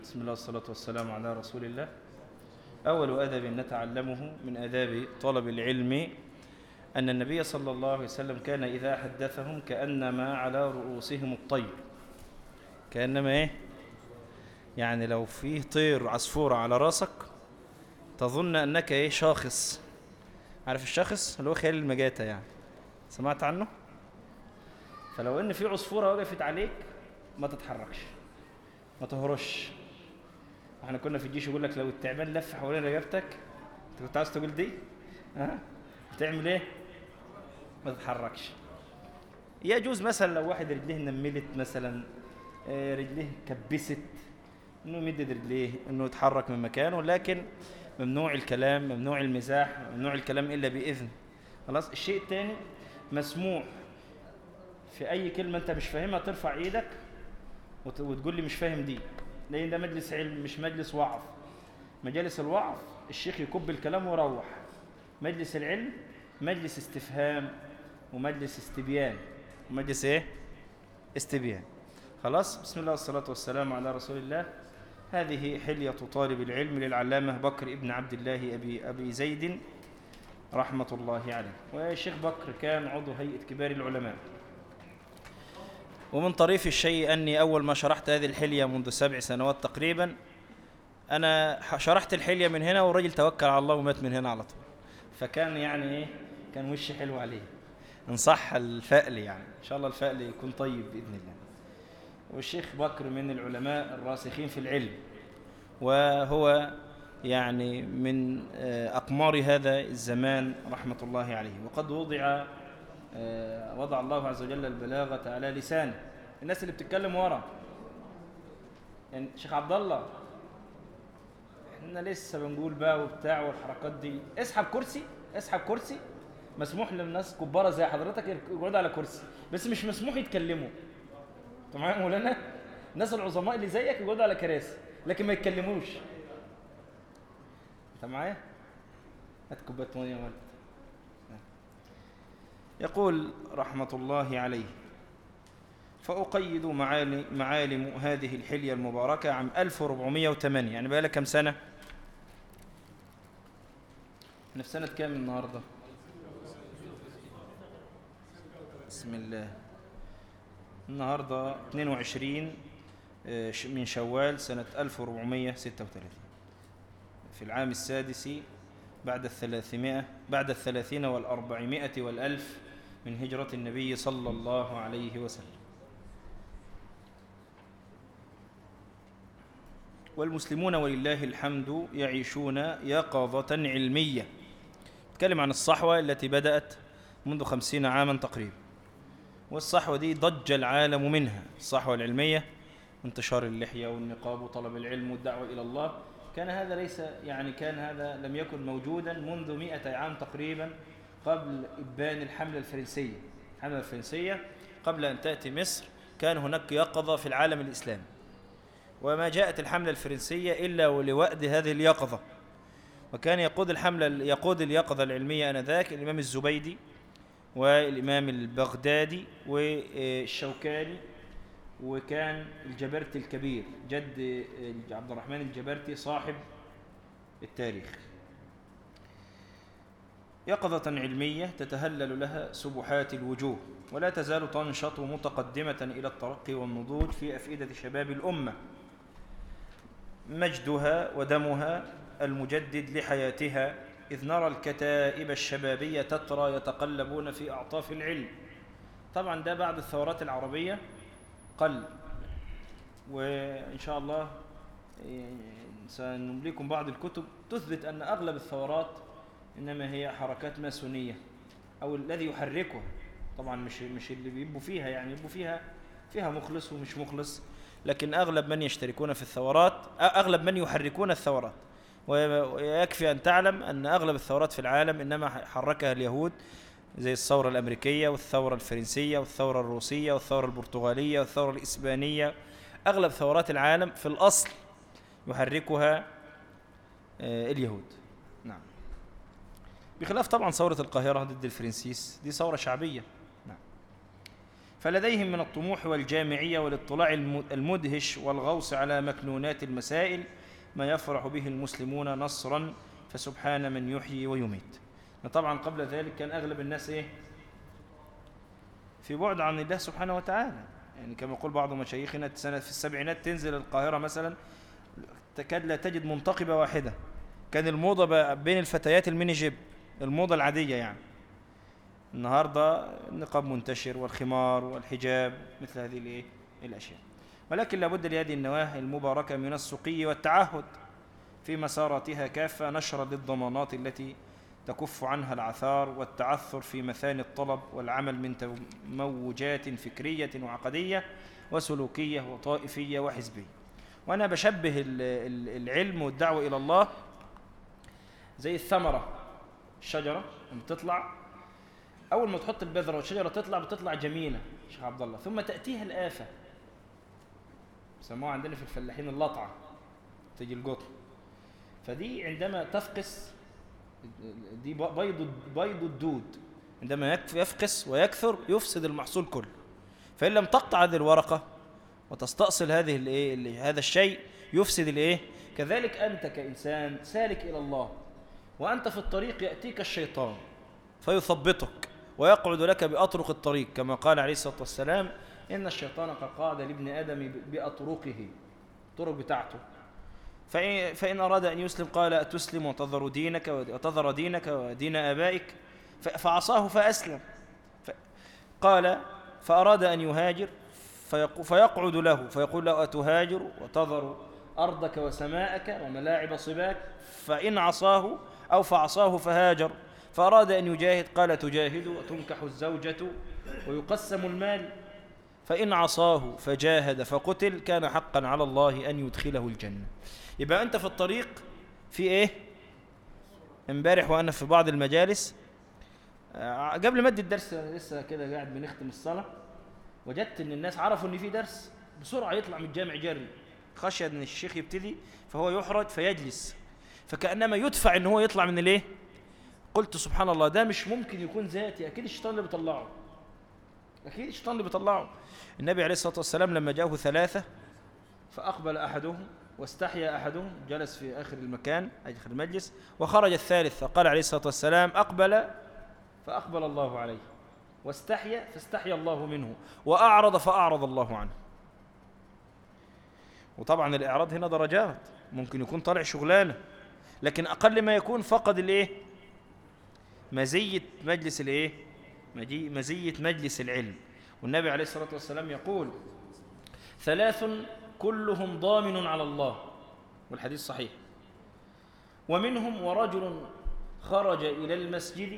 بسم الله والصلاة والسلام على رسول الله أول أدب نتعلمه من آداب طلب العلم أن النبي صلى الله عليه وسلم كان إذا حدثهم كأنما على رؤوسهم الطير كأنما إيه يعني لو فيه طير عصفورة على راسك تظن أنك إيه شاخص عارف الشخص اللي هو خيال المجاتة يعني سمعت عنه فلو ان في عصفوره وقفت عليك ما تتحركش ما تهرش احنا كنا في الجيش يقول لك لو التعبان لف حوالين رقبتك انت كنت عايز تقول دي ها تعمل ايه ما تتحركش يجوز مثلا لو واحد رجليه نملت مثلا آه، رجليه كبست انه يمدد رجليه انه يتحرك من مكانه لكن ممنوع الكلام ممنوع المزاح ممنوع الكلام الا باذن خلاص الشيء الثاني مسموح في اي كلمه انت مش فاهمها ترفع ايدك وت- وتقول لي مش فاهم دي لان ده مجلس علم مش مجلس وعظ مجالس الوعظ الشيخ يكب الكلام ويروح مجلس العلم مجلس استفهام ومجلس استبيان ومجلس ايه استبيان خلاص بسم الله والصلاه والسلام على رسول الله هذه حليه طالب العلم للعلامه بكر ابن عبد الله ابي ابي زيد رحمه الله عليه والشيخ بكر كان عضو هيئه كبار العلماء ومن طريف الشيء أني أول ما شرحت هذه الحلية منذ سبع سنوات تقريبا أنا ح- شرحت الحلية من هنا والرجل توكل على الله ومات من هنا على طول فكان يعني إيه كان وشي حلو عليه إن صح الفأل يعني إن شاء الله الفأل يكون طيب بإذن الله والشيخ بكر من العلماء الراسخين في العلم وهو يعني من آه، أقمار هذا الزمان رحمة الله عليه وقد وضع آه، وضع الله عز وجل البلاغة على لسانه الناس اللي بتتكلم ورا يعني شيخ عبد الله احنا لسه بنقول بقى وبتاع والحركات دي اسحب كرسي اسحب كرسي مسموح للناس كبارة زي حضرتك يقعدوا على كرسي بس مش مسموح يتكلموا تمام يا مولانا الناس العظماء اللي زيك يقعدوا على كراسي لكن ما يتكلموش انت معايا هات كوبايه ميه يا ولد يقول رحمة الله عليه فأقيد معالي معالم هذه الحلية المباركة عام 1408 يعني بقى لها كم سنة؟ احنا في سنة كام النهاردة؟ بسم الله النهاردة 22 آه، ش- من شوال سنة 1436 في العام السادس بعد الثلاثمائة بعد الثلاثين والأربعمائة والألف من هجرة النبي صلى الله عليه وسلم والمسلمون ولله الحمد يعيشون يقظة علمية نتكلم عن الصحوة التي بدأت منذ خمسين عاما تقريبا والصحوة دي ضج العالم منها الصحوة العلمية انتشار اللحية والنقاب وطلب العلم والدعوة إلى الله كان هذا ليس يعني كان هذا لم يكن موجودا منذ مئة عام تقريبا قبل إبان الحملة الفرنسية الحملة الفرنسية قبل أن تأتي مصر كان هناك يقظة في العالم الإسلامي وما جاءت الحملة الفرنسية إلا ولوأد هذه اليقظة وكان يقود الحملة يقود اليقظة العلمية آنذاك الإمام الزبيدي والإمام البغدادي والشوكاني وكان الجبرتي الكبير جد عبد الرحمن الجبرتي صاحب التاريخ يقظة علمية تتهلل لها سبحات الوجوه ولا تزال تنشط متقدمة إلى الترقي والنضوج في أفئدة شباب الأمة مجدها ودمها المجدد لحياتها إذ نرى الكتائب الشبابية تترى يتقلبون في أعطاف العلم طبعا ده بعد الثورات العربية قل وإن شاء الله إيه، سنمليكم بعض الكتب تثبت أن أغلب الثورات إنما هي حركات ماسونية أو الذي يحركها طبعا مش مش اللي بيبقوا فيها يعني يبقوا فيها فيها مخلص ومش مخلص لكن أغلب من يشتركون في الثورات أ- أغلب من يحركون الثورات ويكفي أن تعلم أن أغلب الثورات في العالم إنما حركها اليهود زي الثورة الأمريكية والثورة الفرنسية والثورة الروسية والثورة البرتغالية والثورة الإسبانية أغلب ثورات العالم في الأصل يحركها آه، اليهود نعم بخلاف طبعا ثورة القاهرة ضد الفرنسيس دي ثورة شعبية نعم فلديهم من الطموح والجامعية والاطلاع المدهش والغوص على مكنونات المسائل ما يفرح به المسلمون نصرا فسبحان من يحيي ويميت طبعا قبل ذلك كان أغلب الناس إيه في بعد عن الله سبحانه وتعالى يعني كما يقول بعض مشايخنا سنة في السبعينات تنزل القاهرة مثلا تكاد لا تجد منتقبة واحدة كان الموضة بين الفتيات الميني جيب الموضة العادية يعني النهاردة النقاب منتشر والخمار والحجاب مثل هذه الايه الأشياء ولكن لابد لهذه النواهي المباركة من السقي والتعهد في مساراتها كافة نشرا للضمانات التي تكف عنها العثار والتعثر في مثاني الطلب والعمل من تموجات فكرية وعقدية وسلوكية وطائفية وحزبية وأنا بشبه العلم والدعوة إلى الله زي الثمرة الشجرة لما تطلع أول ما تحط البذرة والشجرة تطلع بتطلع جميلة شيخ عبد الله ثم تأتيها الآفة سموها عندنا في الفلاحين اللطعة تجي القطر فدي عندما تفقس دي بيض بيض الدود عندما يفقس ويكثر يفسد المحصول كله فإن لم تقطع هذه الورقة وتستأصل هذه الايه هذا الشيء يفسد الايه كذلك أنت كإنسان سالك إلى الله وأنت في الطريق يأتيك الشيطان فيثبطك ويقعد لك بأطرق الطريق كما قال عليه الصلاة والسلام إن الشيطان قد قعد لابن آدم بأطرقه الطرق بتاعته فإن, فإن أراد أن يسلم قال أتسلم وتظهر دينك وتظهر دينك ودين آبائك فعصاه فأسلم قال فأراد أن يهاجر فيقعد له فيقول له أتهاجر وتظهر أرضك وسماءك وملاعب صباك فإن عصاه أو فعصاه فهاجر فأراد أن يجاهد قال تجاهد وتنكح الزوجة ويقسم المال فإن عصاه فجاهد فقتل كان حقا على الله أن يدخله الجنة يبقى أنت في الطريق في إيه امبارح وأنا في بعض المجالس آه، قبل ما ادي الدرس لسه كده قاعد بنختم الصلاة وجدت ان الناس عرفوا ان في درس بسرعة يطلع من الجامع جري خشية ان الشيخ يبتدي فهو يحرج فيجلس فكأنما يدفع ان هو يطلع من الايه قلت سبحان الله ده مش ممكن يكون ذاتي اكيد الشيطان اللي بيطلعه اكيد الشيطان اللي بيطلعه النبي عليه الصلاة والسلام لما جاءه ثلاثة فأقبل أحدهم واستحيا أحدهم جلس في آخر المكان آخر المجلس وخرج الثالث فقال عليه الصلاة والسلام أقبل فأقبل الله عليه واستحيا فاستحيا الله منه وأعرض فأعرض الله عنه وطبعا الإعراض هنا درجات ممكن يكون طالع شغلانة لكن أقل ما يكون فقد الإيه مزية مجلس الإيه مزية مجلس العلم والنبي عليه الصلاة والسلام يقول ثلاث كلهم ضامن على الله والحديث صحيح ومنهم ورجل خرج إلى المسجد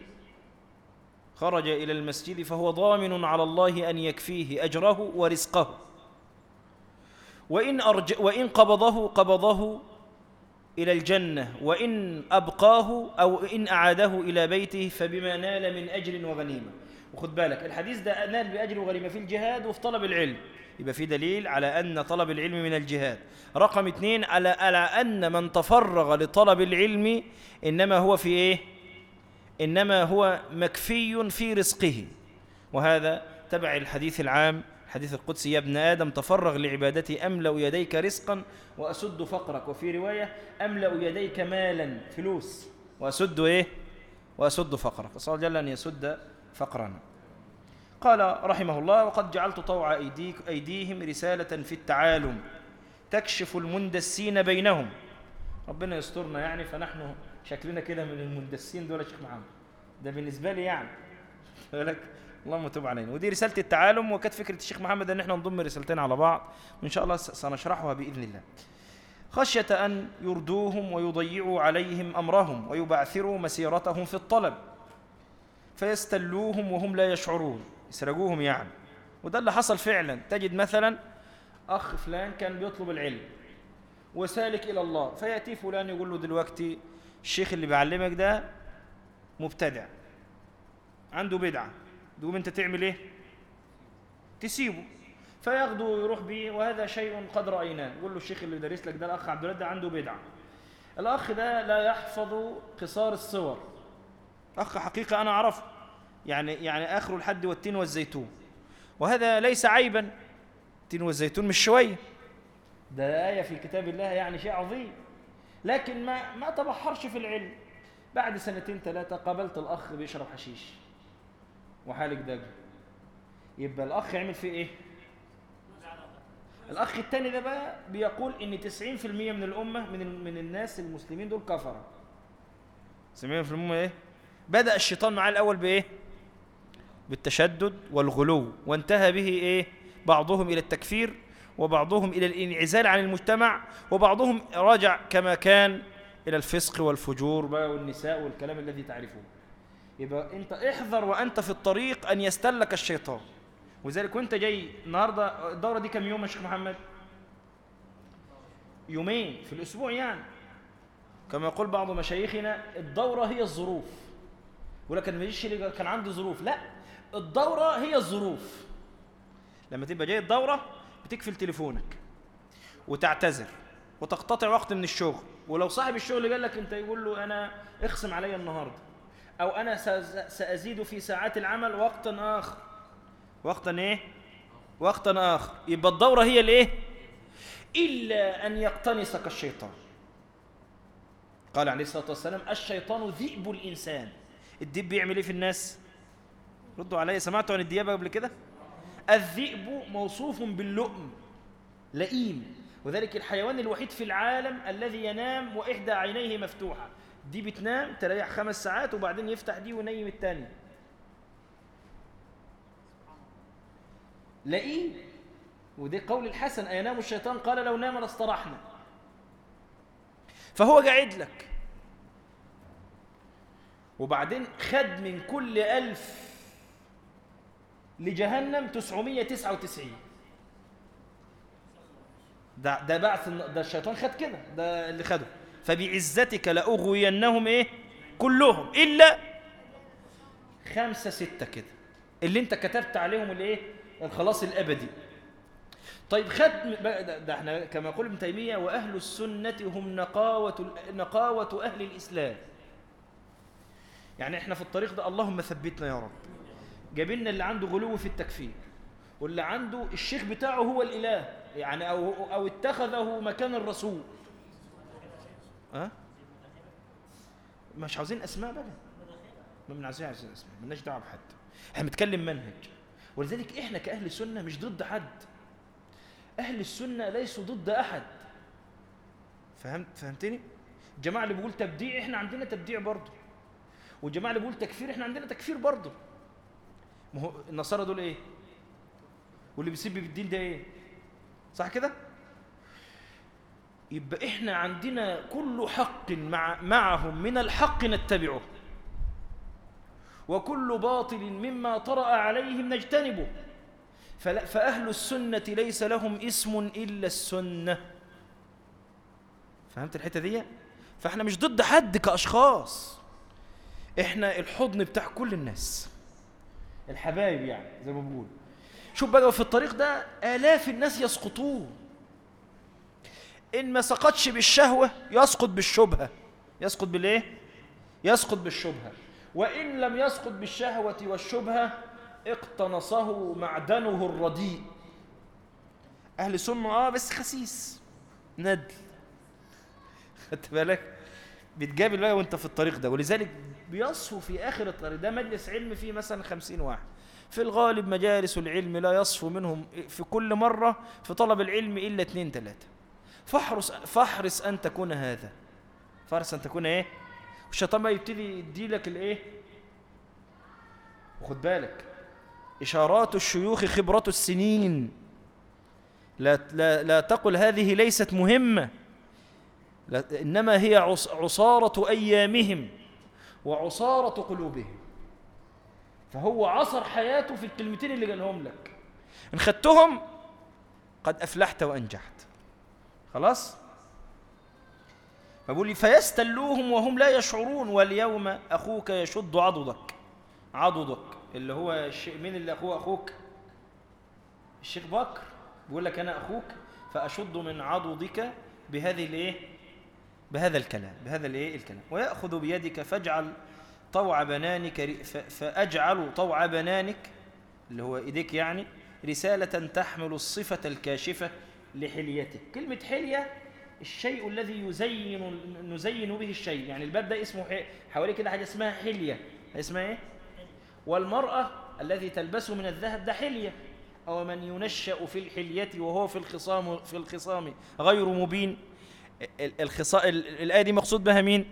خرج إلى المسجد فهو ضامن على الله أن يكفيه أجره ورزقه وإن, أرج وإن قبضه قبضه إلى الجنة وإن أبقاه أو إن أعاده إلى بيته فبما نال من أجر وغنيمة وخد بالك الحديث ده نال بأجر وغنيمة في الجهاد وفي طلب العلم يبقى في دليل على أن طلب العلم من الجهاد رقم اثنين على, على أن من تفرغ لطلب العلم إنما هو في إيه إنما هو مكفي في رزقه وهذا تبع الحديث العام الحديث القدسي يا ابن آدم تفرغ لعبادتي أملأ يديك رزقا وأسد فقرك وفي رواية أملأ يديك مالا فلوس وأسد إيه وأسد فقرك صلى الله جل أن يسد فقرنا قال رحمه الله وقد جعلت طوع أيديك أيديهم رسالة في التعالم تكشف المندسين بينهم ربنا يسترنا يعني فنحن شكلنا كده من المندسين دول يا شيخ محمد ده بالنسبة لي يعني لك اللهم تب علينا ودي رسالة التعالم وكانت فكرة الشيخ محمد ان احنا نضم رسالتين على بعض وان شاء الله سنشرحها بإذن الله خشية أن يردوهم ويضيعوا عليهم أمرهم ويبعثروا مسيرتهم في الطلب فيستلوهم وهم لا يشعرون يسرقوهم يعني وده اللي حصل فعلا تجد مثلا أخ فلان كان بيطلب العلم وسالك إلى الله فيأتي فلان يقول له دلوقتي الشيخ اللي بيعلمك ده مبتدع عنده بدعة تقوم انت تعمل ايه تسيبه فياخده ويروح بيه وهذا شيء قد رأيناه يقول له الشيخ اللي دارس لك ده الأخ عبد الله ده عنده بدعة الأخ ده لا يحفظ قصار الصور أخ حقيقة أنا أعرفه يعني يعني آخر الحد والتين والزيتون وهذا ليس عيبا التين والزيتون مش شوية ده آية في كتاب الله يعني شيء عظيم لكن ما ما تبحرش في العلم بعد سنتين ثلاثة قابلت الأخ بيشرب حشيش وحالك دجل يبقى الأخ يعمل فيه إيه؟ الأخ الثاني ده بقى بيقول إن 90% من الأمة من من الناس المسلمين دول كفرة 90% من الأمة إيه؟ بدأ الشيطان معاه الأول بإيه؟ بالتشدد والغلو وانتهى به إيه؟ بعضهم إلى التكفير وبعضهم إلى الانعزال عن المجتمع وبعضهم رجع كما كان إلى الفسق والفجور بقى والنساء والكلام الذي تعرفه يبقى أنت احذر وأنت في الطريق أن يستلك الشيطان وذلك وأنت جاي النهاردة الدورة دي كم يوم يا شيخ محمد يومين في الأسبوع يعني كما يقول بعض مشايخنا الدورة هي الظروف ولكن ما يجيش كان عنده ظروف لا الدورة هي الظروف لما تبقى جاي الدورة بتقفل تليفونك وتعتذر وتقتطع وقت من الشغل ولو صاحب الشغل قال لك انت يقول له انا اخصم علي النهارده او انا سازيد في ساعات العمل وقتا اخر وقتا ايه وقتا اخر يبقى الدوره هي الايه الا ان يقتنصك الشيطان قال عليه الصلاه والسلام الشيطان ذئب الانسان الديب بيعمل ايه في الناس ردوا عليا سمعتوا عن الديابه قبل كده الذئب موصوف باللؤم لئيم وذلك الحيوان الوحيد في العالم الذي ينام وإحدى عينيه مفتوحة دي بتنام تريح خمس ساعات وبعدين يفتح دي ونيم التاني لئيم ودي قول الحسن أينام الشيطان قال لو نام لاستراحنا فهو قاعد لك وبعدين خد من كل ألف لجهنم 999 ده ده بعث ده الشيطان خد كده ده اللي خده فبعزتك لأغوينهم ايه كلهم إلا خمسة ستة كده اللي انت كتبت عليهم الايه الخلاص الأبدي طيب خد ده, ده احنا كما يقول ابن تيمية وأهل السنة هم نقاوة نقاوة أهل الإسلام يعني احنا في الطريق ده اللهم ثبتنا يا رب جابلنا اللي عنده غلو في التكفير واللي عنده الشيخ بتاعه هو الإله يعني أو, أو اتخذه مكان الرسول أه؟ مش عاوزين أسماء بقى ما من عايزين عايزين أسماء مالناش دعوة بحد احنا بنتكلم منهج ولذلك احنا كأهل السنة مش ضد حد أهل السنة ليسوا ضد أحد فهمت فهمتني الجماعة اللي بيقول تبديع احنا عندنا تبديع برضه والجماعة اللي بيقول تكفير احنا عندنا تكفير برضه ما هو النصارى دول ايه واللي بيسب بالدين ده ايه صح كده يبقى احنا عندنا كل حق مع معهم من الحق نتبعه وكل باطل مما طرأ عليهم نجتنبه فأهل السنة ليس لهم اسم إلا السنة فهمت الحتة دي؟ فاحنا مش ضد حد كأشخاص احنا الحضن بتاع كل الناس الحبايب يعني زي ما بقول شوف بقى في الطريق ده آلاف الناس يسقطون إن ما سقطش بالشهوة يسقط بالشبهة يسقط بالإيه؟ يسقط بالشبهة وإن لم يسقط بالشهوة والشبهة اقتنصه معدنه الرديء أهل سنة آه بس خسيس ندل خدت بالك بتقابل بقى وانت في الطريق ده ولذلك بيصفوا في آخر الطريق ده مجلس علم فيه مثلا خمسين واحد في الغالب مجالس العلم لا يصفو منهم في كل مرة في طلب العلم إلا اثنين ثلاثة فاحرص, فاحرص أن تكون هذا فاحرص أن تكون إيه والشيطان ما يبتدي يدي لك الإيه وخد بالك إشارات الشيوخ خبرة السنين لا, لا, لا تقل هذه ليست مهمة إنما هي عصارة أيامهم وعصارة قلوبهم فهو عصر حياته في الكلمتين اللي قالهم لك إن خدتهم قد أفلحت وأنجحت خلاص فبقول لي فيستلوهم وهم لا يشعرون واليوم أخوك يشد عضدك عضدك اللي هو الشيء مين اللي أخوه أخوك الشيخ بكر بيقول لك أنا أخوك فأشد من عضدك بهذه الايه بهذا الكلام بهذا الايه الكلام ويأخذ بيدك فاجعل طوع بنانك فأجعل طوع بنانك اللي هو إيديك يعني رسالة تحمل الصفة الكاشفة لحليته كلمة حلية الشيء الذي يزين نزين به الشيء يعني الباب ده اسمه حوالي كده حاجة اسمها حلية اسمها ايه والمرأة الذي تلبسه من الذهب ده حلية أو من ينشأ في الحلية وهو في الخصام في الخصام غير مبين الخصام الآية دي مقصود بها مين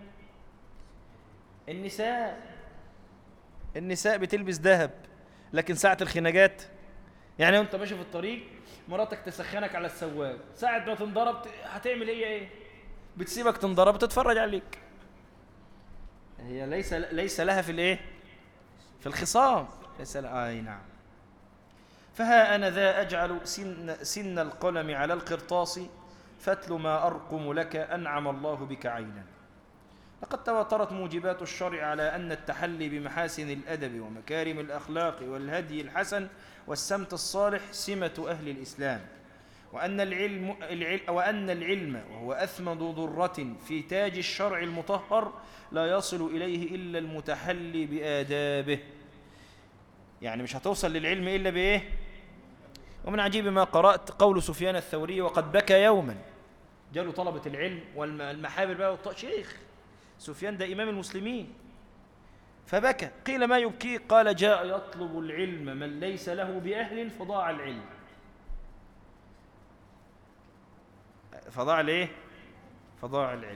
النساء النساء بتلبس ذهب لكن ساعة الخناجات يعني انت ماشي في الطريق مراتك تسخنك على السواق ساعة ما تنضرب هتعمل ايه ايه بتسيبك تنضرب تتفرج عليك هي ليس ليس لها في الايه في الخصام ليس لها اي نعم فها انا ذا اجعل سن سن القلم على القرطاس فتل ما ارقم لك انعم الله بك عينا لقد تواترت موجبات الشرع على أن التحلي بمحاسن الأدب ومكارم الأخلاق والهدي الحسن والسمت الصالح سمة أهل الإسلام وأن العلم, وأن العلم وهو أثمد ضرة في تاج الشرع المطهر لا يصل إليه إلا المتحلي بآدابه يعني مش هتوصل للعلم إلا بإيه ومن عجيب ما قرأت قول سفيان الثوري وقد بكى يوما جاله طلبة العلم والمحابر بقى شيخ سفيان ده إمام المسلمين فبكى قيل ما يبكيه قال جاء يطلب العلم من ليس له بأهل فضاع العلم فضاع ليه فضاع العلم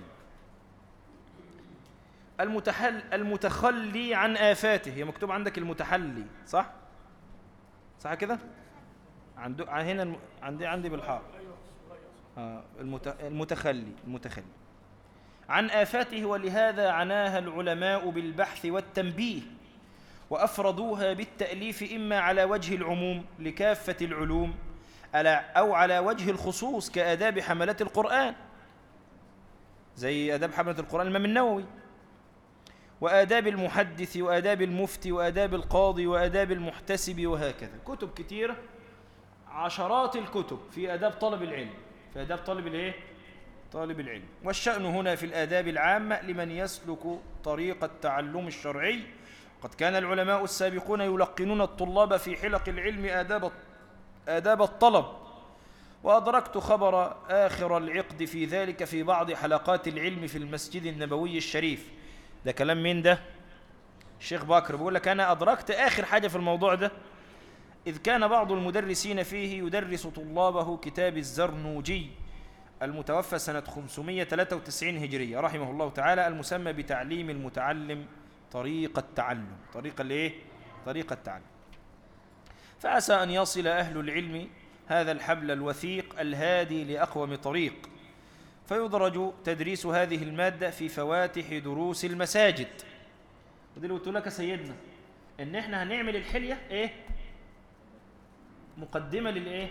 المتحل المتخلي عن آفاته هي مكتوب عندك المتحلي صح صح كده عنده هنا عندي عندي بالحاء آه المتخلي المتخلي عن آفاته ولهذا عناها العلماء بالبحث والتنبيه وأفردوها بالتأليف إما على وجه العموم لكافة العلوم أو على وجه الخصوص كآداب حملة القرآن زي آداب حملة القرآن الإمام النووي وآداب المحدث وآداب المفتي وآداب القاضي وآداب المحتسب وهكذا كتب كثيرة عشرات الكتب في آداب طلب العلم في آداب طلب الإيه؟ طالب العلم والشأن هنا في الآداب العامة لمن يسلك طريق التعلم الشرعي قد كان العلماء السابقون يلقنون الطلاب في حلق العلم آداب آداب الطلب وأدركت خبر آخر العقد في ذلك في بعض حلقات العلم في المسجد النبوي الشريف ده كلام مين ده؟ الشيخ باكر بيقول لك أنا أدركت آخر حاجة في الموضوع ده إذ كان بعض المدرسين فيه يدرس طلابه كتاب الزرنوجي المتوفى سنة 593 هجرية رحمه الله تعالى المسمى بتعليم المتعلم طريق التعلم طريق الايه طريق التعلم فعسى أن يصل أهل العلم هذا الحبل الوثيق الهادي لأقوم طريق فيدرج تدريس هذه المادة في فواتح دروس المساجد ودي اللي قلت لك سيدنا ان احنا هنعمل الحلية ايه مقدمة للايه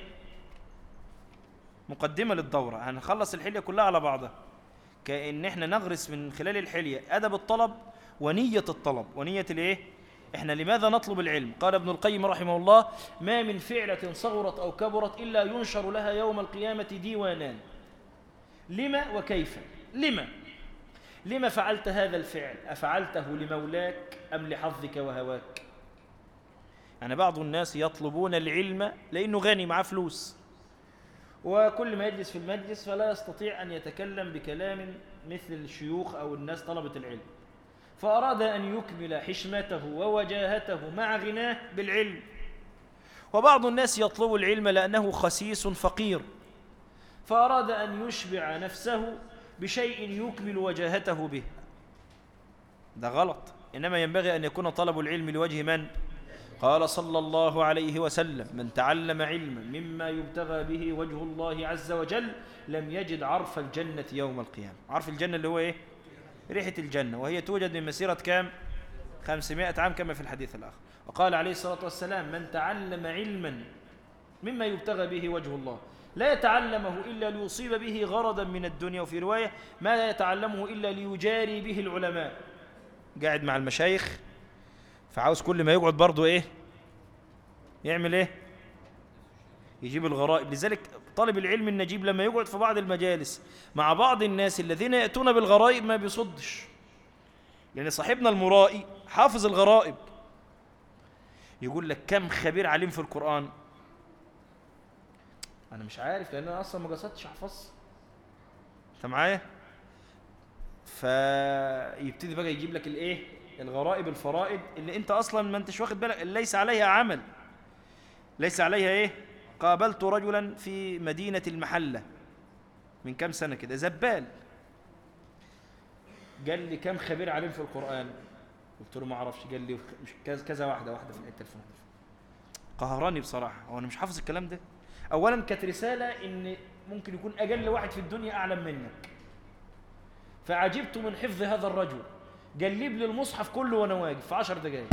مقدمة للدورة هنخلص الحلية كلها على بعضها كأن احنا نغرس من خلال الحلية أدب الطلب ونية الطلب ونية الايه احنا لماذا نطلب العلم قال ابن القيم رحمه الله ما من فعلة صغرت أو كبرت إلا ينشر لها يوم القيامة ديوانان لما وكيف لما لما فعلت هذا الفعل أفعلته لمولاك أم لحظك وهواك يعني بعض الناس يطلبون العلم لأنه غني معاه فلوس وكل ما يجلس في المجلس فلا يستطيع أن يتكلم بكلام مثل الشيوخ أو الناس طلبة العلم فأراد أن يكمل حشمته ووجاهته مع غناه بالعلم وبعض الناس يطلب العلم لأنه خسيس فقير فأراد أن يشبع نفسه بشيء يكمل وجاهته به ده غلط إنما ينبغي أن يكون طلب العلم لوجه من؟ قال صلى الله عليه وسلم من تعلم علما مما يبتغى به وجه الله عز وجل لم يجد عرف الجنة يوم القيامة عرف الجنة اللي هو إيه؟ ريحة الجنة وهي توجد من مسيرة كام؟ خمسمائة عام كما في الحديث الآخر وقال عليه الصلاة والسلام من تعلم علما مما يبتغى به وجه الله لا يتعلمه إلا ليصيب به غرضا من الدنيا وفي رواية ما لا يتعلمه إلا ليجاري به العلماء قاعد مع المشايخ فعاوز كل ما يقعد برضه ايه يعمل ايه يجيب الغرائب لذلك طالب العلم النجيب لما يقعد في بعض المجالس مع بعض الناس الذين يأتون بالغرائب ما بيصدش يعني صاحبنا المرائي حافظ الغرائب يقول لك كم خبير عليم في القرآن انا مش عارف لان انا اصلا ما قصدتش احفظ انت معايا فيبتدي بقى يجيب لك الايه الغرائب الفرائد اللي انت اصلا ما انتش واخد بالك ليس عليها عمل ليس عليها ايه قابلت رجلا في مدينة المحلة من كام سنة كده زبال قال لي كم خبير عليم في القرآن قلت له ما اعرفش قال لي مش كذا كذا واحدة واحدة في الحتة الفلانية قهرني بصراحة هو انا مش حافظ الكلام ده اولا كانت رسالة ان ممكن يكون اقل واحد في الدنيا اعلم منك فعجبت من حفظ هذا الرجل قلب لي المصحف كله وانا واقف في 10 دقائق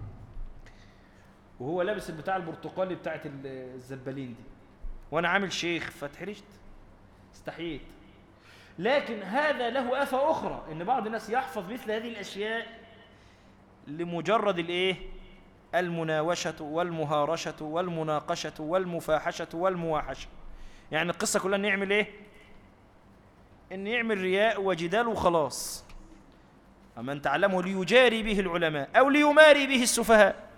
وهو لابس البتاع البرتقالي بتاعت الزبالين دي وانا عامل شيخ فاتحرجت استحييت لكن هذا له آفة أخرى إن بعض الناس يحفظ مثل هذه الأشياء لمجرد الإيه؟ المناوشة والمهارشة والمناقشة والمفاحشة والمواحشة يعني القصة كلها إن يعمل إيه؟ إن يعمل رياء وجدال وخلاص من تعلمه ليجاري به العلماء أو ليماري به السفهاء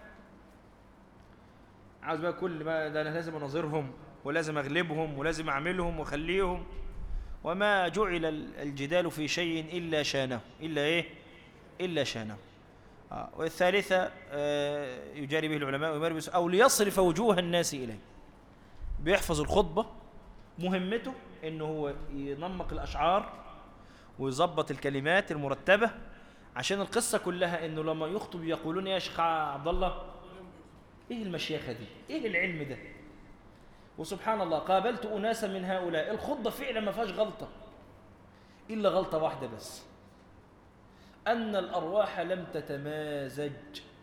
عاوز بقى كل ما ده أنا لازم أناظرهم ولازم أغلبهم ولازم أعملهم وأخليهم وما جعل الجدال في شيء إلا شانه إلا إيه إلا شانه آه. والثالثة آه يجاري به العلماء ويماري به أو ليصرف وجوه الناس إليه بيحفظ الخطبة مهمته إنه هو ينمق الأشعار ويظبط الكلمات المرتبة عشان القصة كلها إنه لما يخطب يقولون يا شيخ عبد الله إيه المشيخة دي إيه العلم ده وسبحان الله قابلت أناسا من هؤلاء الخطبة فعلا ما فيهاش غلطة إلا غلطة واحدة بس أن الأرواح لم تتمازج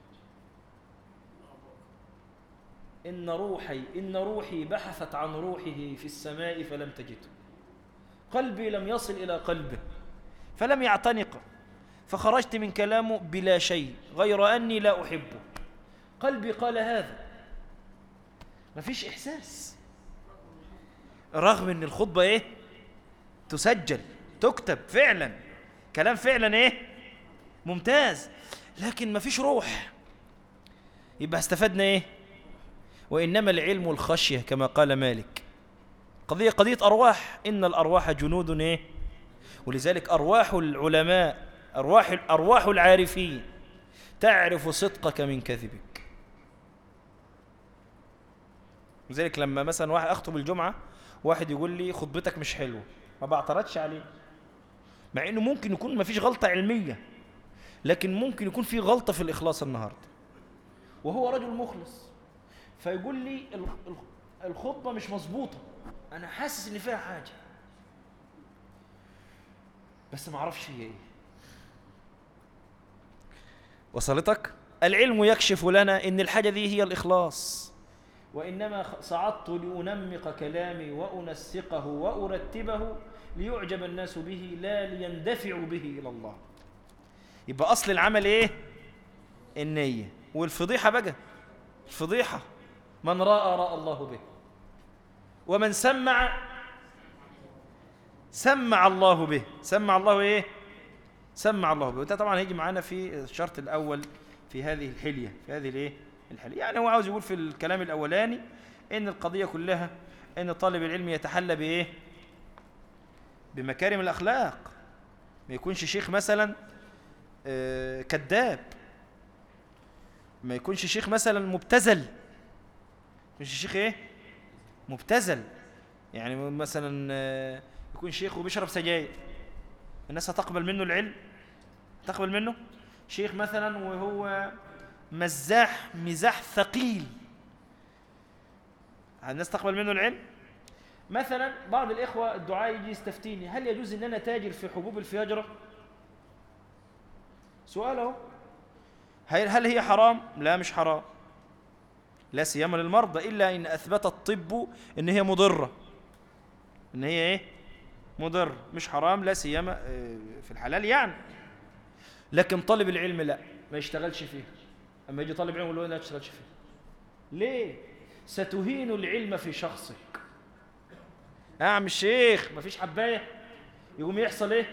إن روحي إن روحي بحثت عن روحه في السماء فلم تجده قلبي لم يصل إلى قلبه فلم يعتنق فخرجت من كلامه بلا شيء غير أني لا أحبه قلبي قال هذا ما فيش إحساس رغم أن الخطبة إيه تسجل تكتب فعلا كلام فعلا إيه ممتاز لكن ما فيش روح يبقى استفدنا إيه وإنما العلم الخشية كما قال مالك قضية قضية أرواح إن الأرواح جنود إيه ولذلك أرواح العلماء أرواح, أرواح العارفين تعرف صدقك من كذبك لذلك لما مثلا واحد أخطب الجمعة واحد يقول لي خطبتك مش حلوة ما بعترضش عليه مع انه ممكن يكون ما فيش غلطة علمية لكن ممكن يكون في غلطة في الإخلاص النهاردة وهو رجل مخلص فيقول لي الخطبة مش مظبوطة أنا حاسس إن فيها حاجة بس ما اعرفش هي ايه وصلتك العلم يكشف لنا ان الحاجه دي هي الاخلاص وانما صعدت لانمق كلامي وانسقه وارتبه ليعجب الناس به لا ليندفعوا به الى الله يبقى اصل العمل ايه النيه والفضيحه بقى الفضيحه من راى راى الله به ومن سمع سمع الله به سمع الله ايه سمع الله به وده طبعا هيجي معانا في الشرط الاول في هذه الحليه في هذه الايه الحليه يعني هو عاوز يقول في الكلام الاولاني ان القضيه كلها ان طالب العلم يتحلى بايه بمكارم الاخلاق ما يكونش شيخ مثلا آه كذاب ما يكونش شيخ مثلا مبتذل يكونش شيخ ايه مبتذل يعني مثلا آه يكون شيخ وبيشرب سجاير الناس هتقبل منه العلم تقبل منه شيخ مثلا وهو مزاح مزاح ثقيل الناس تقبل منه العلم مثلا بعض الإخوة الدعاء يجي يستفتيني هل يجوز أن أنا تاجر في حبوب الفياجرة سؤال اهو هل هي حرام لا مش حرام لا سيما للمرضى إلا إن أثبت الطب إن هي مضرة إن هي إيه مضر مش حرام لا سيما آه، في الحلال يعني لكن طالب العلم لا ما يشتغلش فيه اما يجي طالب علم يقول له لا تشتغلش فيه ليه ستهين العلم في شخصك يا عم الشيخ ما فيش حبايه يقوم يحصل ايه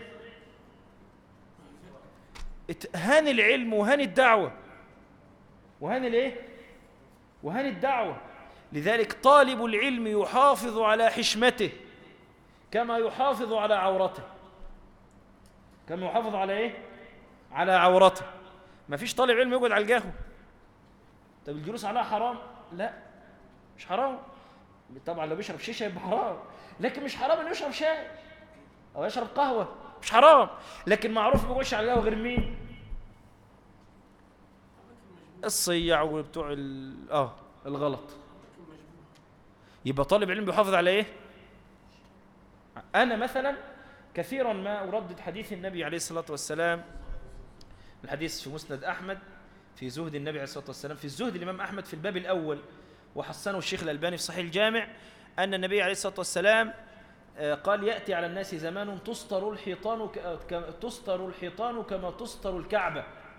هان العلم وهان الدعوه وهان الايه وهان الدعوه لذلك طالب العلم يحافظ على حشمته كما يحافظ على عورته كما يحافظ على ايه على عورته ما فيش طالب علم يقعد على القهوه طب الجلوس عليها حرام لا مش حرام طبعا لو بيشرب شيشه يبقى حرام لكن مش حرام انه يشرب شاي او يشرب قهوه مش حرام لكن معروف ما بيقعدش على القهوه غير مين الصيع وبتوع ال... اه الغلط يبقى طالب علم بيحافظ على ايه انا مثلا كثيرا ما اردد حديث النبي عليه الصلاه والسلام الحديث في مسند احمد في زهد النبي عليه الصلاه والسلام في الزهد الامام احمد في الباب الاول وحسنه الشيخ الالباني في صحيح الجامع ان النبي عليه الصلاه والسلام آه، قال ياتي على الناس زمان تسطر الحيطان ك... تسطر الحيطان كما تسطر الكعبه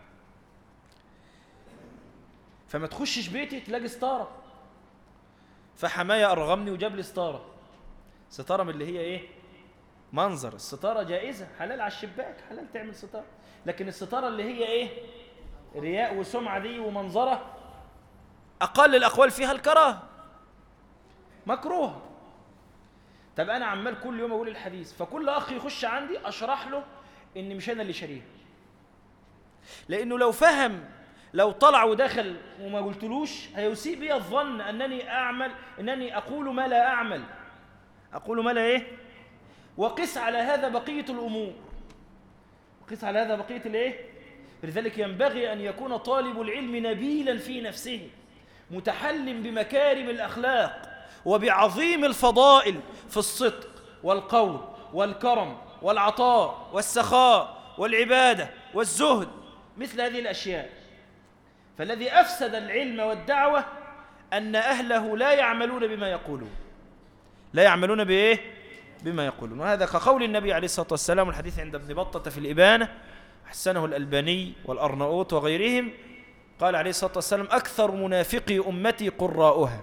فما تخشش بيتي تلاقي ستاره فحماية أرغمني وجاب لي ستارة ستارة من اللي هي إيه منظر الستارة جائزة حلال على الشباك حلال تعمل ستارة لكن الستارة اللي هي إيه رياء وسمعة دي ومنظرة أقل الأقوال فيها الكراهة مكروه طب أنا عمال كل يوم أقول الحديث فكل أخ يخش عندي أشرح له إن مش أنا اللي شاريه لأنه لو فهم لو طلع ودخل وما قلتلوش هيسيء بي الظن أنني أعمل أنني أقول ما لا أعمل أقول ما لا إيه وقس على هذا بقية الأمور وقس على هذا بقية الإيه لذلك ينبغي أن يكون طالب العلم نبيلا في نفسه متحلم بمكارم الأخلاق وبعظيم الفضائل في الصدق والقول والكرم والعطاء والسخاء والعبادة والزهد مثل هذه الأشياء فالذي أفسد العلم والدعوة أن أهله لا يعملون بما يقولون لا يعملون بإيه؟ بما يقولون وهذا كقول النبي عليه الصلاة والسلام الحديث عند ابن بطة في الإبانة حسنه الألباني والأرناؤوط وغيرهم قال عليه الصلاة والسلام أكثر منافقي أمتي قراؤها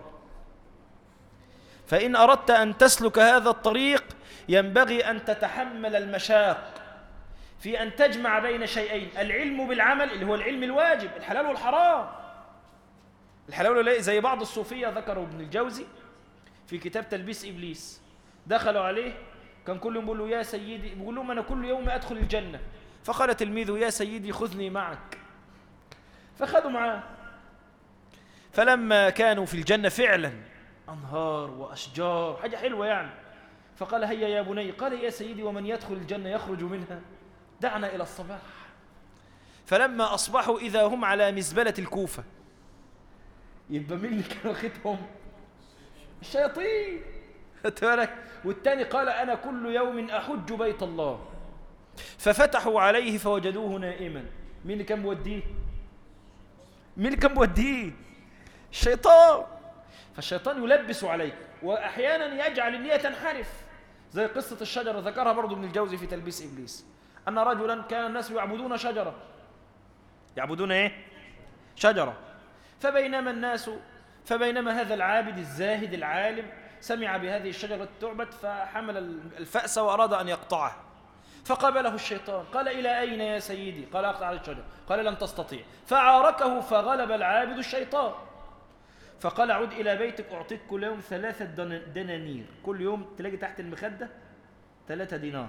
فإن أردت أن تسلك هذا الطريق ينبغي أن تتحمل المشاق في أن تجمع بين شيئين العلم بالعمل اللي هو العلم الواجب الحلال والحرام الحلال والحرام زي بعض الصوفية ذكروا ابن الجوزي في كتاب تلبيس إبليس دخلوا عليه كان كل يوم بيقول له يا سيدي بيقول لهم أنا كل يوم أدخل الجنة فقال تلميذه يا سيدي خذني معك فخذوا معاه فلما كانوا في الجنة فعلا أنهار وأشجار حاجة حلوة يعني فقال هيا يا بني قال يا سيدي ومن يدخل الجنة يخرج منها دعنا إلى الصباح فلما أصبحوا إذا هم على مزبلة الكوفة يبقى مين اللي كانوا ختهم الشياطين بالك والتاني قال أنا كل يوم أحج بيت الله ففتحوا عليه فوجدوه نائما مين اللي كان موديه مين اللي كان موديه الشيطان فالشيطان يلبس عليك وأحيانا يجعل النية تنحرف زي قصة الشجرة ذكرها برضو ابن الجوزي في تلبيس إبليس أن رجلا كان الناس يعبدون شجرة يعبدون إيه؟ شجرة فبينما الناس فبينما هذا العابد الزاهد العالم سمع بهذه الشجرة تعبد فحمل الفأس وأراد أن يقطعها فقابله الشيطان قال إلى أين يا سيدي قال أقطع على الشجرة قال لن تستطيع فعاركه فغلب العابد الشيطان فقال عد إلى بيتك أعطيك كل يوم ثلاثة دنانير كل يوم تلاقي تحت المخدة ثلاثة دينار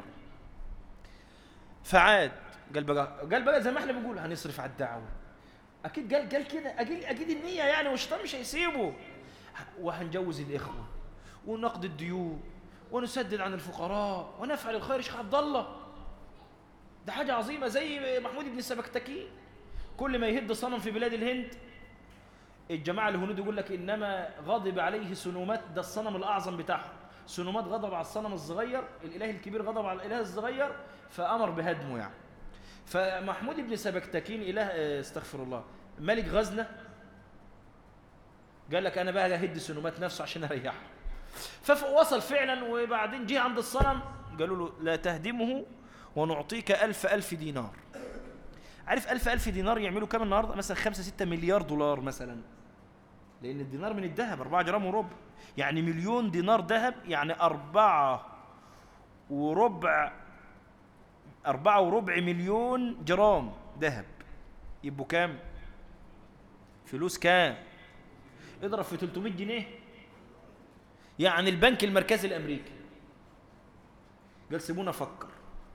فعاد قال بقى قال بقى زي ما احنا بنقول هنصرف على الدعوه اكيد قال قال كده اكيد اكيد النيه يعني والشيطان مش هيسيبه وهنجوز الاخوه ونقضي الديون ونسدد عن الفقراء ونفعل الخير شيخ عبد الله ده حاجه عظيمه زي محمود بن السبكتكي كل ما يهد صنم في بلاد الهند الجماعه الهنود يقول لك انما غضب عليه سنومات ده الصنم الاعظم بتاعهم سنومات غضب على الصنم الصغير الاله الكبير غضب على الاله الصغير فأمر بهدمه يعني فمحمود بن سبكتكين إله آه، استغفر الله ملك غزنة قال لك أنا بقى أهد سنومات نفسه عشان أريحه فوصل فعلا وبعدين جه عند الصنم قالوا له لا تهدمه ونعطيك ألف ألف دينار عارف ألف ألف دينار يعملوا كام النهاردة مثلا خمسة ستة مليار دولار مثلا لأن الدينار من الذهب أربعة جرام وربع يعني مليون دينار ذهب يعني أربعة وربع أربعة وربع مليون جرام ذهب يبقوا كام فلوس كام اضرب في 300 جنيه يعني البنك المركزي الأمريكي قال سيبونا أفكر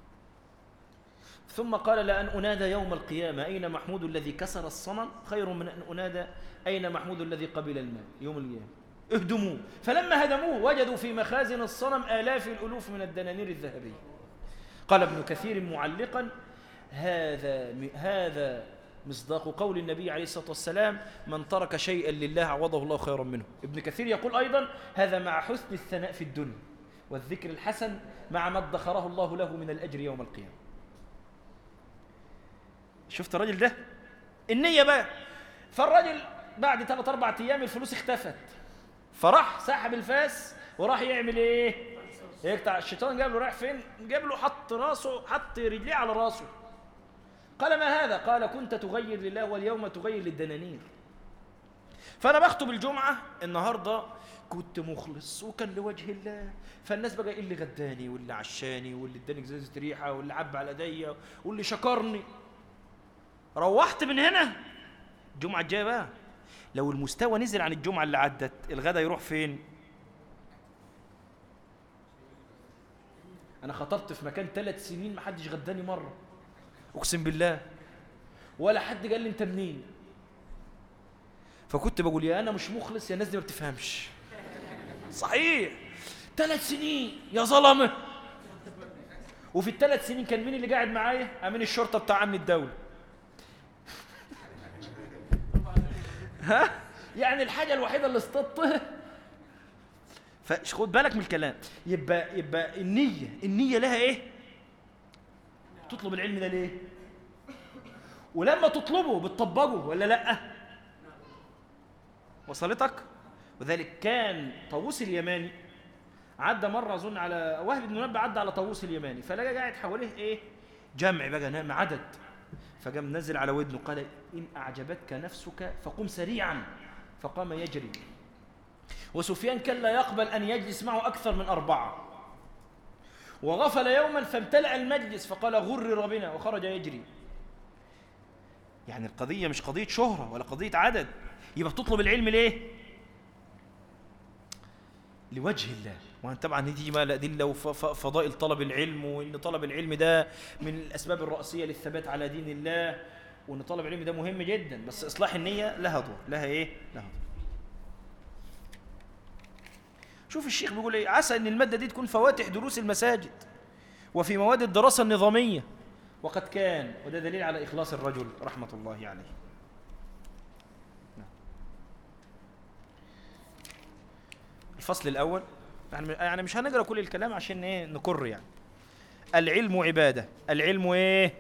ثم قال لأن أنادى يوم القيامة أين محمود الذي كسر الصنم خير من أن أنادى أين محمود الذي قبل المال يوم القيامة اهدموه فلما هدموه وجدوا في مخازن الصنم آلاف الألوف من الدنانير الذهبية قال ابن كثير معلقا هذا هذا مصداق قول النبي عليه الصلاة والسلام من ترك شيئا لله عوضه الله خيرا منه ابن كثير يقول أيضا هذا مع حسن الثناء في الدنيا والذكر الحسن مع ما ادخره الله له من الأجر يوم القيامة شفت الراجل ده النية بقى فالراجل بعد ثلاث أربع أيام الفلوس اختفت فراح سحب الفاس وراح يعمل ايه يقطع الشيطان جاب له رايح فين جاب له حط راسه حط رجليه على راسه قال ما هذا قال كنت تغير لله واليوم تغير للدنانير فانا بخطب الجمعه النهارده كنت مخلص وكان لوجه الله فالناس بقى إيه اللي غداني واللي عشاني واللي اداني ازازه ريحه واللي عب على ايديا واللي شكرني روحت من هنا الجمعه الجايه بقى لو المستوى نزل عن الجمعه اللي عدت الغدا يروح فين انا خطبت في مكان ثلاث سنين ما حدش غداني مره اقسم بالله ولا حد قال لي انت منين فكنت بقول يا انا مش مخلص يا الناس دي ما بتفهمش صحيح ثلاث سنين يا ظلمه وفي الثلاث سنين كان مين اللي قاعد معايا امين الشرطه بتاع امن الدوله ها يعني الحاجه الوحيده اللي اصطدتها فخد بالك من الكلام يبقى يبقى النيه النيه لها ايه تطلب العلم ده ليه ولما تطلبه بتطبقه ولا لا وصلتك وذلك كان طاووس اليماني عدى مره اظن على واحد بن منبه عدى على طاووس اليماني فلقى قاعد حواليه ايه جمع بقى نام عدد فقام نزل على ودنه قال ان اعجبتك نفسك فقم سريعا فقام يجري وسفيان كان لا يقبل ان يجلس معه اكثر من اربعه وغفل يوما فامتلأ المجلس فقال غرر بنا وخرج يجري يعني القضية مش قضية شهرة ولا قضية عدد يبقى بتطلب العلم ليه لوجه الله وان طبعا دي بقى الادله وفضائل طلب العلم وان طلب العلم ده من الاسباب الرئيسيه للثبات على دين الله وان طلب العلم ده مهم جدا بس اصلاح النيه لها دور لها ايه لها دور شوف الشيخ بيقول ايه عسى ان الماده دي تكون فواتح دروس المساجد وفي مواد الدراسه النظاميه وقد كان وده دليل على اخلاص الرجل رحمه الله عليه نعم. الفصل الاول يعني يعني مش هنقرا كل الكلام عشان ايه نكر يعني العلم عباده العلم ايه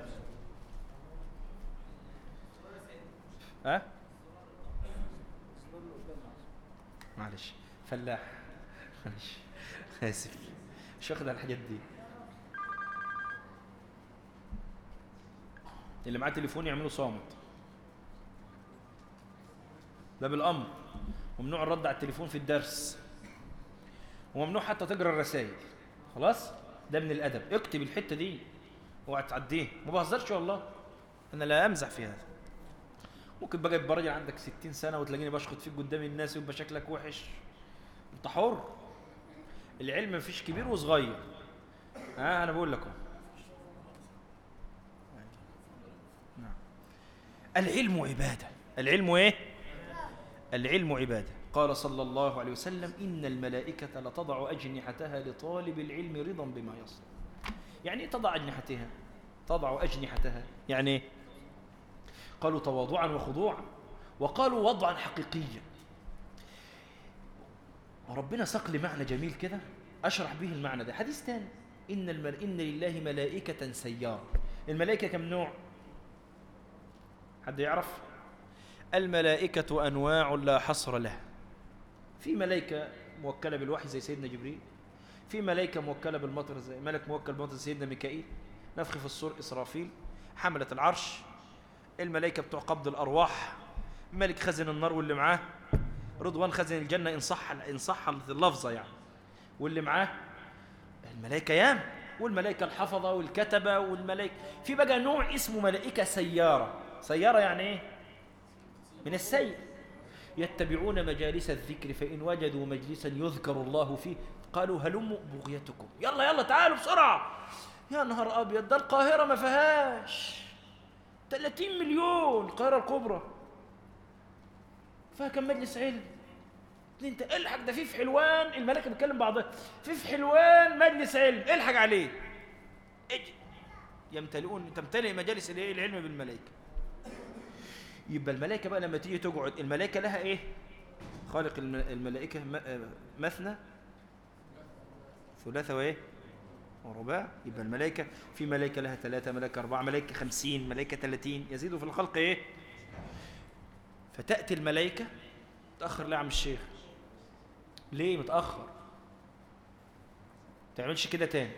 ها معلش فلاح معلش اسف مش واخد على الحاجات دي اللي معاه تليفون يعملوا صامت ده بالامر ممنوع الرد على التليفون في الدرس وممنوع حتى تقرا الرسائل خلاص ده من الادب اكتب الحته دي اوعى تعديه ما بهزرش والله انا لا امزح في هذا ممكن بقى يبقى راجل عندك 60 سنه وتلاقيني بشخط فيك قدام الناس ويبقى شكلك وحش انت حر العلم مفيش كبير وصغير ها انا بقول لكم نعم العلم عباده العلم ايه العلم عباده قال صلى الله عليه وسلم ان الملائكه لتضع اجنحتها لطالب العلم رضا بما يصنع يعني ايه تضع اجنحتها تضع اجنحتها يعني ايه قالوا تواضعا وخضوعا وقالوا وضعا حقيقيا وربنا ساق لي معنى جميل كده أشرح به المعنى ده حديث تاني إن, المل... إن لله ملائكة سيارة الملائكة كم نوع حد يعرف الملائكة أنواع لا حصر لها في ملائكة موكلة بالوحي زي سيدنا جبريل في ملائكة موكلة بالمطر زي ملك موكل بالمطر زي سيدنا ميكائيل نفخ في الصور إسرافيل حملة العرش الملائكة بتوع قبض الأرواح ملك خزن النار واللي معاه رضوان خزن الجنة إن صح إن صح اللفظة يعني واللي معاه الملائكة يام والملائكة الحفظة والكتبة والملائكة في بقى نوع اسمه ملائكة سيارة سيارة يعني إيه؟ من السير يتبعون مجالس الذكر فإن وجدوا مجلسا يذكر الله فيه قالوا هلموا بغيتكم يلا يلا تعالوا بسرعة يا نهار أبيض ده القاهرة ما فيهاش 30 مليون القاهرة الكبرى فيها كم مجلس علم انت الحق ده في في حلوان الملائكه بتكلم بعضها في في حلوان مجلس علم الحق عليه اجي يمتلئون تمتلئ مجالس الايه العلم بالملائكه يبقى الملائكه بقى لما تيجي تقعد الملائكه لها ايه خالق الم- الملائكه م- آه، مثنى ثلاثه وايه ورباع يبقى الملائكه في ملائكه لها ثلاثه ملائكه اربعه ملائكه خمسين ملائكه ثلاثين يزيد في الخلق ايه فتاتي الملائكه تاخر ليه يا عم الشيخ ليه متاخر ما تعملش كده تاني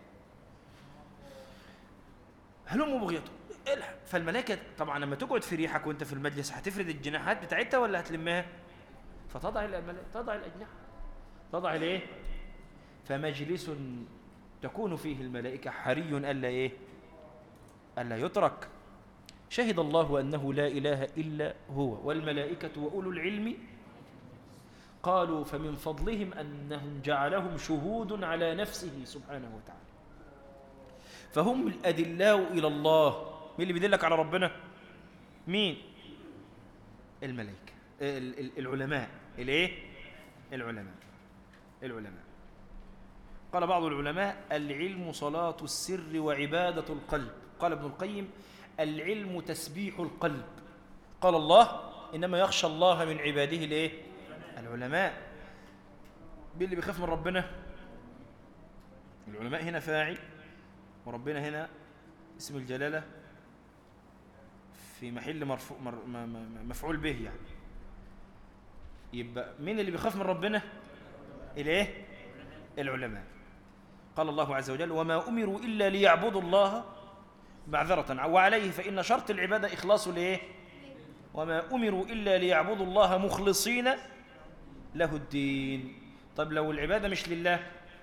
هلم بغيته الحق فالملائكه طبعا لما تقعد في ريحك وانت في المجلس هتفرد الجناحات بتاعتها ولا هتلمها فتضع الملائكه تضع الاجنحه تضع الايه فمجلس تكون فيه الملائكه حري الا ايه الا يترك شهد الله انه لا اله الا هو والملائكه واولو العلم قالوا فمن فضلهم انهم جعلهم شهود على نفسه سبحانه وتعالى فهم الادلاء الى الله مين اللي بيدلك على ربنا مين الملائكه ال- ال- العلماء الايه العلماء العلماء قال بعض العلماء العلم صلاة السر وعبادة القلب قال ابن القيم العلم تسبيح القلب قال الله إنما يخشى الله من عباده الايه العلماء مين اللي بيخاف من ربنا العلماء هنا فاعل وربنا هنا اسم الجلالة في محل مرفوع مر م- م- مفعول به يعني يبقى مين اللي بيخاف من ربنا الايه العلماء قال الله عز وجل وما أمروا إلا ليعبدوا الله معذرة وعليه فإن شرط العبادة إخلاص لإيه وما أمروا إلا ليعبدوا الله مخلصين له الدين طب لو العبادة مش لله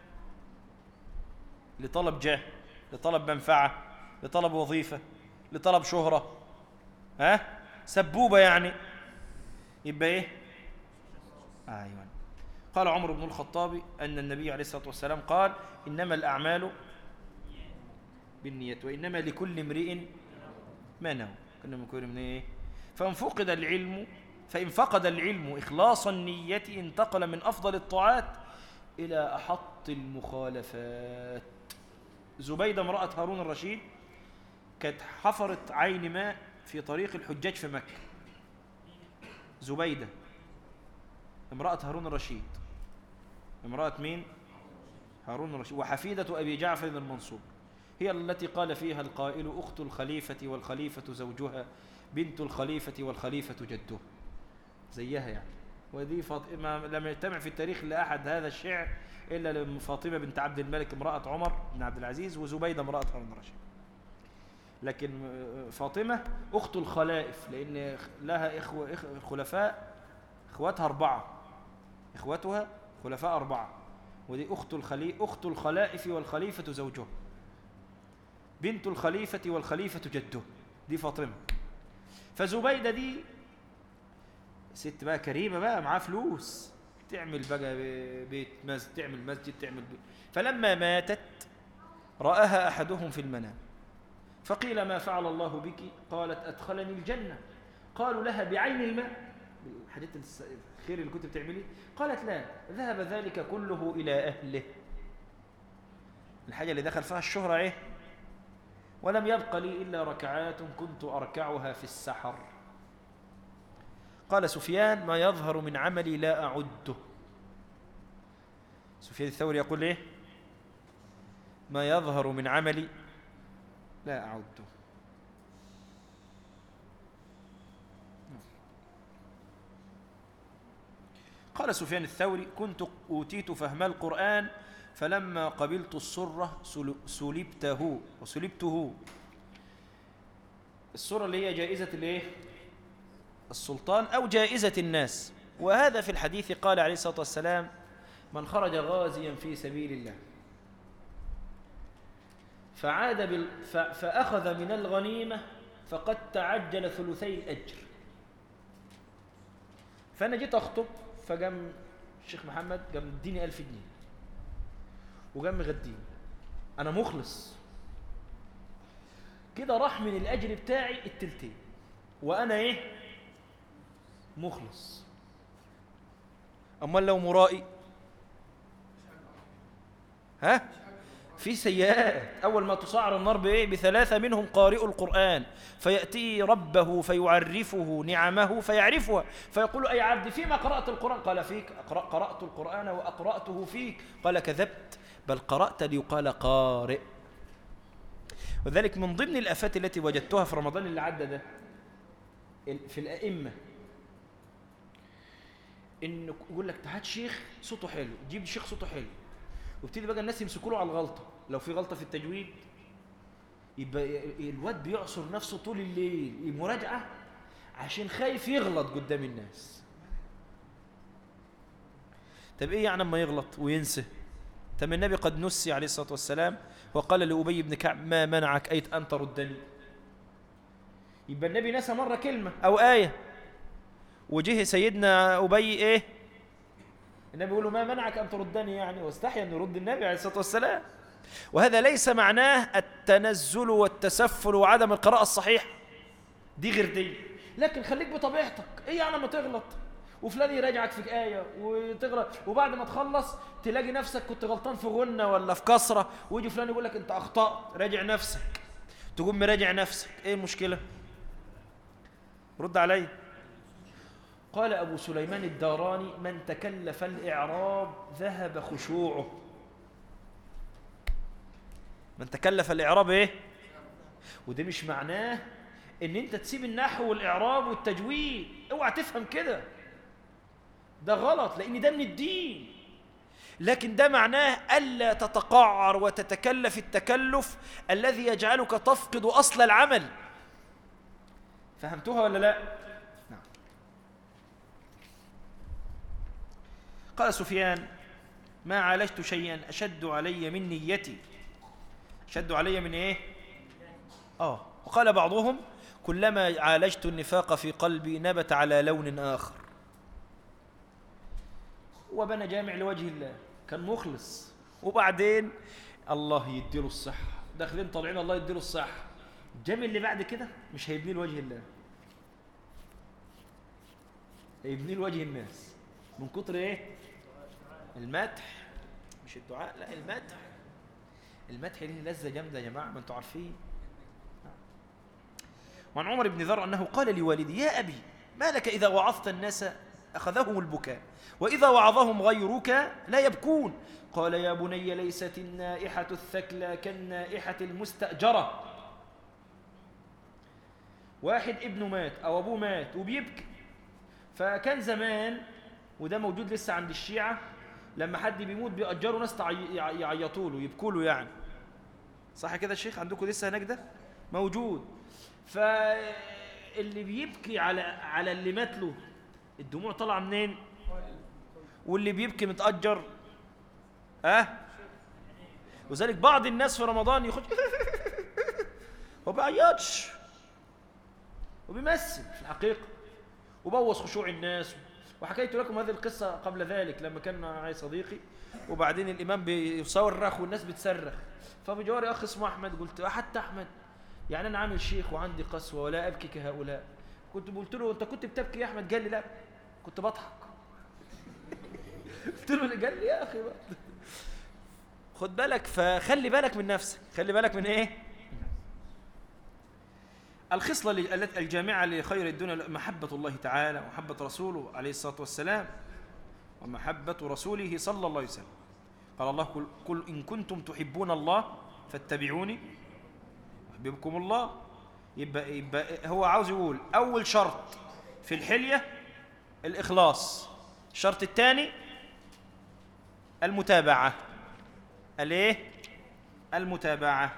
لطلب جاه لطلب منفعة لطلب وظيفة لطلب شهرة ها سبوبة يعني يبقى إيه أيوة قال عمر بن الخطاب أن النبي عليه الصلاة والسلام قال إنما الأعمال بالنية وإنما لكل امرئ ما نوى كنا بنقول من إيه فإن فقد العلم فإن فقد العلم إخلاص النية انتقل من أفضل الطاعات إلى أحط المخالفات زبيدة امرأة هارون الرشيد كانت حفرت عين ماء في طريق الحجاج في مكة زبيدة امرأة هارون الرشيد امرأة مين؟ هارون الرشيد وحفيدة أبي جعفر المنصور هي التي قال فيها القائل أخت الخليفة والخليفة زوجها بنت الخليفة والخليفة جدها زيها يعني ودي فاطمة لم يجتمع في التاريخ لأحد هذا الشعر إلا لفاطمة بنت عبد الملك امرأة عمر بن عبد العزيز وزبيدة امرأة هارون الرشيد لكن فاطمة أخت الخلائف لأن لها إخوة إخ- خلفاء إخواتها أربعة إخوتها خلفاء أربعة ودي أخت الخلي أخت الخلائف والخليفة زوجها بنت الخليفة والخليفة جده دي فاطمة فزبيدة دي ست بقى كريمة بقى معاها فلوس تعمل بقى بيت مسجد تعمل مسجد تعمل بيت فلما ماتت رآها أحدهم في المنام فقيل ما فعل الله بك قالت أدخلني الجنة قالوا لها بعين الماء الحاجات الس- الخير اللي كنت بتعمليه قالت لا ذهب ذلك كله إلى أهله الحاجة اللي دخل فيها الشهرة إيه ولم يبق لي إلا ركعات كنت أركعها في السحر قال سفيان ما يظهر من عملي لا أعده سفيان الثوري يقول إيه ما يظهر من عملي لا أعده قال سفيان الثوري كنت أوتيت فهم القرآن فلما قبلت السرة سل- سلبته وسلبته السرة اللي هي جائزة الايه السلطان أو جائزة الناس وهذا في الحديث قال عليه الصلاة والسلام من خرج غازيا في سبيل الله فعاد بال... ف... فأخذ من الغنيمة فقد تعجل ثلثي الأجر فانا جيت اخطب فقام الشيخ محمد قام اديني 1000 جنيه وقام مغديني انا مخلص كده راح من الاجر بتاعي التلتين وانا ايه مخلص امال لو مرائي ها في سيئات أول ما تصعر النار بإيه بثلاثة منهم قارئ القرآن فيأتي ربه فيعرفه نعمه فيعرفها فيقول أي عبد فيما قرأت القرآن قال فيك أقرأ قرأت القرآن وأقرأته فيك قال كذبت بل قرأت ليقال قارئ وذلك من ضمن الآفات التي وجدتها في رمضان اللي عدى ده في الأئمة إن يقول لك هات شيخ صوته حلو جيب شيخ صوته حلو وابتدي بقى الناس يمسكوا له على الغلطه لو في غلطه في التجويد يبقى الواد بيعصر نفسه طول الليل مراجعه عشان خايف يغلط قدام الناس طب ايه يعني اما يغلط وينسى طب النبي قد نسي عليه الصلاه والسلام وقال لابي بن كعب ما منعك ايت ان تردني يبقى النبي نسى مره كلمه او ايه وجه سيدنا ابي ايه النبي يقول له ما منعك أن تردني يعني واستحيا أن يرد النبي عليه الصلاة والسلام وهذا ليس معناه التنزل والتسفل وعدم القراءة الصحيحة دي غير دي لكن خليك بطبيعتك ايه يعني ما تغلط وفلان يراجعك في آية وتغلط وبعد ما تخلص تلاقي نفسك كنت غلطان في غنة ولا في كسرة ويجي فلان يقول لك انت أخطأت راجع نفسك تقوم مراجع نفسك ايه المشكلة رد علي قال أبو سليمان الداراني من تكلف الإعراب ذهب خشوعه من تكلف الإعراب إيه؟ وده مش معناه إن أنت تسيب النحو والإعراب والتجويد اوعى تفهم كده ده غلط لأن ده من الدين لكن ده معناه ألا تتقعر وتتكلف التكلف الذي يجعلك تفقد أصل العمل فهمتوها ولا لا؟ قال سفيان ما عالجت شيئا أشد علي من نيتي أشد علي من إيه؟ آه وقال بعضهم كلما عالجت النفاق في قلبي نبت على لون آخر وبنى جامع لوجه الله كان مخلص وبعدين الله يديله الصحة داخلين طالعين الله يديله الصحة الجامع اللي بعد كده مش هيبنيه لوجه الله هيبنيه لوجه الناس من كتر ايه المدح مش الدعاء لا المدح المدح ليه لذة جامدة يا جماعة ما انتوا عارفين وعن عمر بن ذر أنه قال لوالدي يا أبي ما لك إذا وعظت الناس أخذهم البكاء وإذا وعظهم غيرك لا يبكون قال يا بني ليست النائحة الثكلى كالنائحة المستأجرة واحد ابنه مات أو أبوه مات وبيبكي فكان زمان وده موجود لسه عند الشيعة لما حد بيموت بيأجروا ناس يعيطوا له يبكوا له يعني صح كده الشيخ عندكم لسه هناك ده موجود فاللي بيبكي على على اللي مات له الدموع طالعه منين واللي بيبكي متأجر اه وذلك بعض الناس في رمضان يخش هو بيعيطش وبيمثل في الحقيقه وبوظ خشوع الناس وحكيت لكم هذه القصة قبل ذلك لما كان معي صديقي وبعدين الإمام بيصرخ والناس بتصرخ فبجواري أخ اسمه أحمد قلت حتى أحمد يعني أنا عامل شيخ وعندي قسوة ولا أبكي كهؤلاء كنت قلت له أنت كنت بتبكي يا أحمد قال لي لا كنت بضحك قلت له قال لي يا أخي بقى. خد بالك فخلي بالك من نفسك خلي بالك من إيه الخصلة الجامعة لخير الدنيا محبة الله تعالى ومحبة رسوله عليه الصلاة والسلام ومحبة رسوله صلى الله عليه وسلم قال الله قل إن كنتم تحبون الله فاتبعوني يحببكم الله يبقى, يبقى هو عاوز يقول أول شرط في الحلية الإخلاص الشرط الثاني المتابعة الايه المتابعة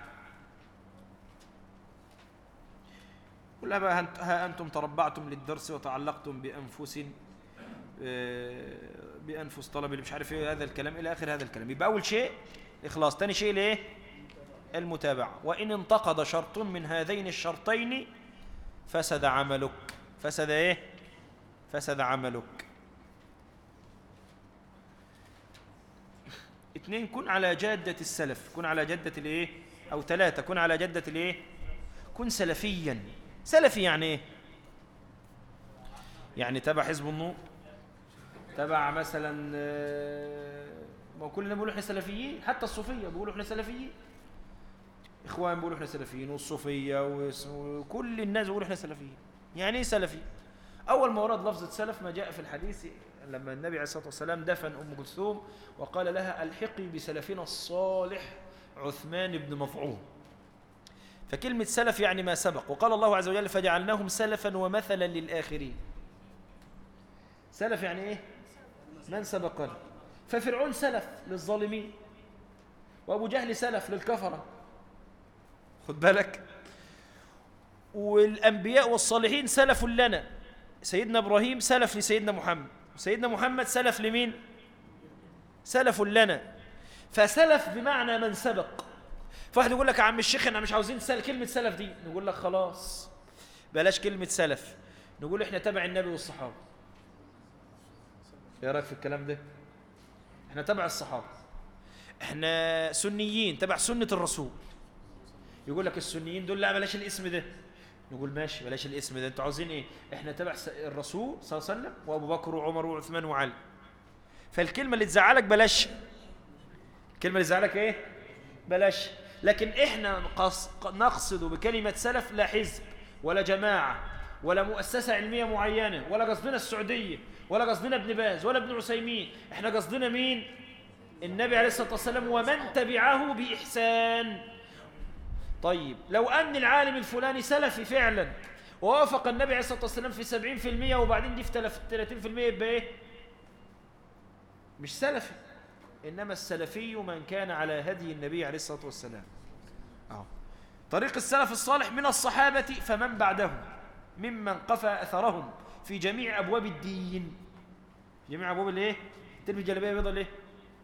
كلها بقى ها أنتم تربعتم للدرس وتعلقتم بأنفس آه، بأنفس طلب اللي مش عارف ايه هذا الكلام إلى آخر هذا الكلام يبقى أول شيء إخلاص ثاني شيء ليه المتابعة وإن انتقد شرط من هذين الشرطين فسد عملك فسد إيه فسد عملك اثنين كن على جادة السلف كن على جادة الايه او ثلاثة كن على جادة الايه كن سلفيا سلفي يعني ايه يعني تبع حزب النور تبع مثلا آه، ما كلنا بيقولوا احنا سلفيين حتى الصوفيه بيقولوا احنا سلفيين اخوان بيقولوا احنا سلفيين والصوفيه وكل الناس بيقولوا احنا سلفيين يعني ايه سلفي اول ما ورد لفظه سلف ما جاء في الحديث لما النبي عليه الصلاه والسلام دفن ام كلثوم وقال لها الحقي بسلفنا الصالح عثمان بن مفعون فكلمه سلف يعني ما سبق وقال الله عز وجل فجعلناهم سلفا ومثلا للاخرين سلف يعني ايه من سبقنا ففرعون سلف للظالمين وابو جهل سلف للكفره خد بالك والانبياء والصالحين سلف لنا سيدنا ابراهيم سلف لسيدنا محمد سيدنا محمد سلف لمين سلف لنا فسلف بمعنى من سبق فواحد يقول لك يا عم الشيخ احنا مش عاوزين سل كلمه سلف دي نقول لك خلاص بلاش كلمه سلف نقول احنا تبع النبي والصحابه ايه رايك في الكلام ده احنا تبع الصحابه احنا سنيين تبع سنه الرسول يقول لك السنيين دول لا بلاش الاسم ده نقول ماشي بلاش الاسم ده انتوا عاوزين ايه احنا تبع الرسول صلى الله عليه وسلم وابو بكر وعمر وعثمان وعلي فالكلمه اللي تزعلك بلاش الكلمه اللي تزعلك ايه بلاش لكن احنا نقصد بكلمه سلف لا حزب ولا جماعه ولا مؤسسه علميه معينه ولا قصدنا السعوديه ولا قصدنا ابن باز ولا ابن عثيمين احنا قصدنا مين النبي عليه الصلاة والسلام ومن تبعه بإحسان طيب لو أن العالم الفلاني سلفي فعلا ووافق النبي عليه الصلاة والسلام في سبعين في المية وبعدين دي في ثلاثين في المية يبقى إيه مش سلفي إنما السلفي من كان على هدي النبي عليه الصلاة والسلام أوه. طريق السلف الصالح من الصحابة فمن بعدهم ممن قفى أثرهم في جميع أبواب الدين جميع أبواب الإيه تلبس جلابية بيضة ليه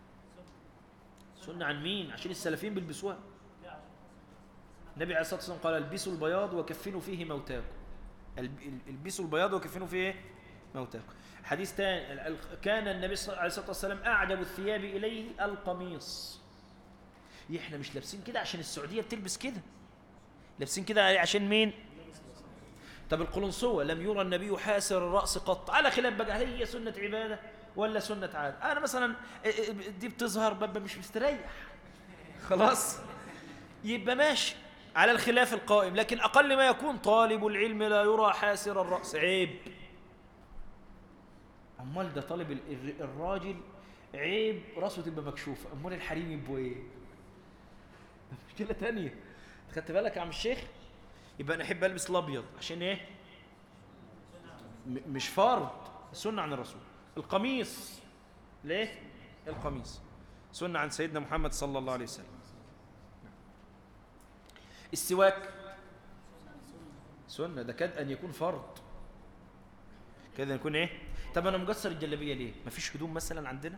سنة عن مين عشان السلفيين بيلبسوها النبي عليه الصلاة والسلام قال البسوا البياض وكفنوا فيه موتاكم البسوا البياض وكفنوا فيه موتاكم حديث ثاني كان النبي عليه الصلاة والسلام أعجب الثياب إليه القميص احنا مش لابسين كده عشان السعودية بتلبس كده لابسين كده عشان مين طب القلنسوة لم يرى النبي حاسر الرأس قط على خلاف بقى هل هي سنة عبادة ولا سنة عادة أنا مثلا دي بتظهر ببقى مش مستريح خلاص يبقى ماشي على الخلاف القائم لكن أقل ما يكون طالب العلم لا يرى حاسر الرأس عيب أمال ده طالب الراجل عيب راسه تبقى مكشوفة أمال الحريم يبقوا إيه مشكلة تانية خدت بالك يا عم الشيخ يبقى انا احب البس الابيض عشان ايه مش فرض سنه عن الرسول القميص ليه القميص سنه عن سيدنا محمد صلى الله عليه وسلم السواك سنه ده كاد ان يكون فرض كاد ان يكون ايه طب انا مقصر الجلابيه ليه مفيش هدوم مثلا عندنا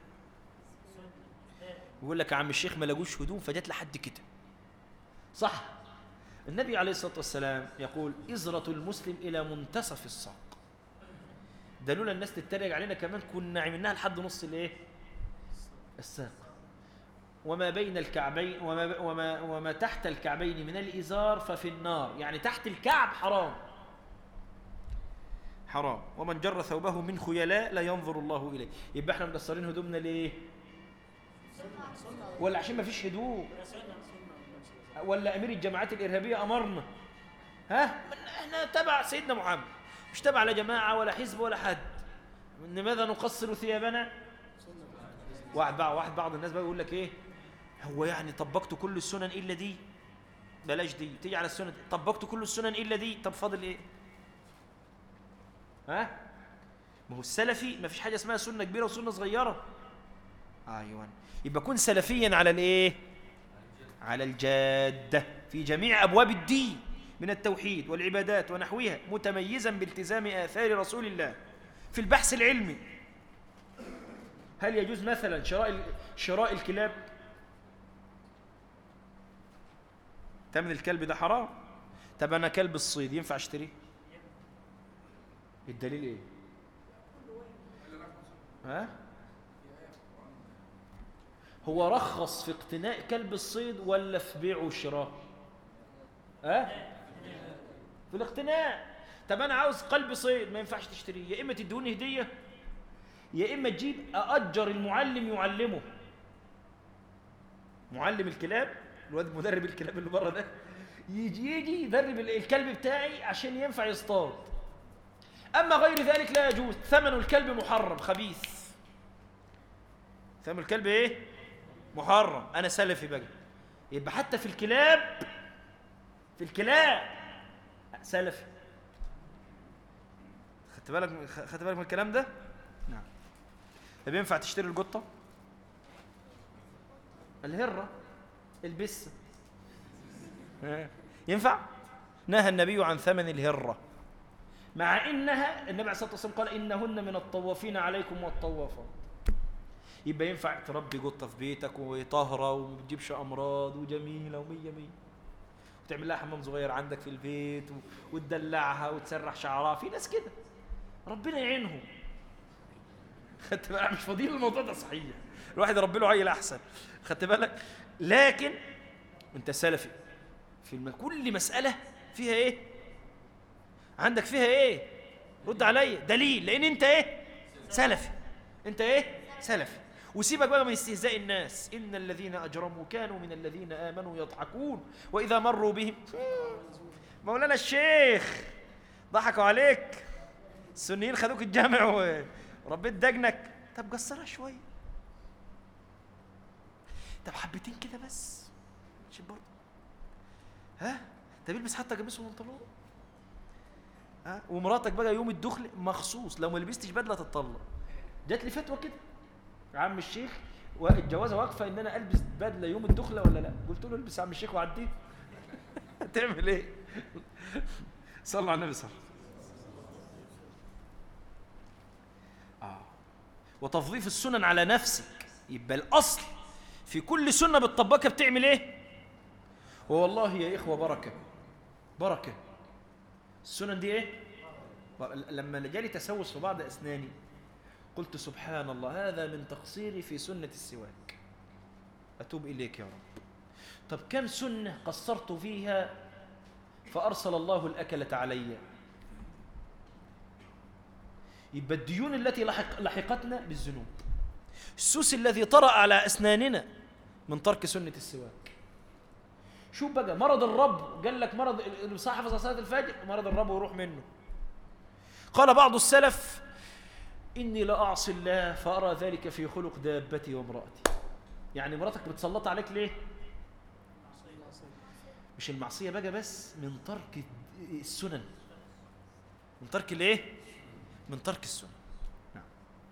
يقول لك يا عم الشيخ ما لاقوش هدوم فجت لحد كده صح النبي عليه الصلاة والسلام يقول إزرة المسلم إلى منتصف الساق ده لولا الناس تتريق علينا كمان كنا عملناها لحد نص الايه الساق وما بين الكعبين وما, وما, وما تحت الكعبين من الإزار ففي النار يعني تحت الكعب حرام حرام ومن جر ثوبه من خيلاء لا ينظر الله إليه يبقى احنا مقصرين هدومنا ليه ولا عشان ما فيش هدوم ولا أمير الجماعات الإرهابية أمرنا ها احنا تبع سيدنا محمد مش تبع لا جماعة ولا حزب ولا حد لماذا نقصر ثيابنا واحد بعض واحد بعض الناس بقى يقول لك ايه هو يعني طبقت كل السنن الا دي بلاش دي تيجي على السنن طبقت كل السنن الا دي طب فاضل ايه ها ما هو السلفي ما فيش حاجه اسمها سنه كبيره وسنه صغيره ايوه يبقى كن سلفيا على الايه على الجادة في جميع أبواب الدين من التوحيد والعبادات ونحوها متميزا بالتزام آثار رسول الله في البحث العلمي هل يجوز مثلا شراء شراء الكلاب ثمن الكلب ده حرام طب انا كلب الصيد ينفع اشتريه الدليل ايه ها هو رخص في اقتناء كلب الصيد ولا في بيعه وشراه ها أه؟ في الاقتناء طب انا عاوز قلب صيد ما ينفعش تشتريه يا اما تدوني هديه يا اما تجيب ااجر المعلم يعلمه معلم الكلاب الواد مدرب الكلاب اللي بره ده يجي يجي يدرب الكلب بتاعي عشان ينفع يصطاد اما غير ذلك لا يجوز ثمن الكلب محرم خبيث ثمن الكلب ايه محرم انا سلفي بقى يبقى حتى في الكلاب في الكلاب سلفي خدت بالك خدت بالك من الكلام ده نعم طب ينفع تشتري القطه الهره البسه ينفع نهى النبي عن ثمن الهره مع انها النبي عليه الصلاه والسلام قال انهن من الطوافين عليكم والطوافات يبقى ينفع تربي قطه في بيتك وطاهره وما بتجيبش امراض وجميله ومية مية وتعمل لها حمام صغير عندك في البيت وتدلعها وتسرح شعرها في ناس كده ربنا يعينهم خدت بالك مش فاضيين الموضوع ده صحيح الواحد يربي له عيل احسن خدت بالك لكن انت سلفي في الم... كل مساله فيها ايه عندك فيها ايه رد عليا دليل لان انت ايه سلفي انت ايه سلفي وسيبك بقى من استهزاء الناس ان الذين اجرموا كانوا من الذين امنوا يضحكون واذا مروا بهم مولانا الشيخ ضحكوا عليك السنيين خدوك الجامع وربيت دجنك طب قصرها شويه طب حبتين كده بس شوف برضه ها طب البس حتى قميص وبنطلون ها ومراتك بقى يوم الدخل مخصوص لو ما لبستش بدله تتطلق جات لي فتوى كده عم الشيخ والجوازه واقفه ان انا البس بدله يوم الدخله ولا لا قلت له البس يا عم الشيخ وعديه هتعمل ايه صلوا على النبي صلى آه. وتفضيف السنن على نفسك يبقى الاصل في كل سنه بتطبقها بتعمل ايه والله يا اخوه بركه بركه السنن دي ايه لما جالي تسوس في بعض اسناني قلت سبحان الله هذا من تقصيري في سنة السواك أتوب إليك يا رب طب كم سنة قصرت فيها فأرسل الله الأكلة علي يبقى الديون التي لحق لحقتنا بالذنوب السوس الذي طرأ على أسناننا من ترك سنة السواك شوف بقى مرض الرب قال لك مرض صاحب صلاة الفجر مرض الرب ويروح منه قال بعض السلف إني لأعصي الله فأرى ذلك في خلق دابتي وامرأتي يعني مراتك بتسلط عليك ليه مش المعصية بقى بس من ترك السنن من ترك الايه من ترك السنن نعم.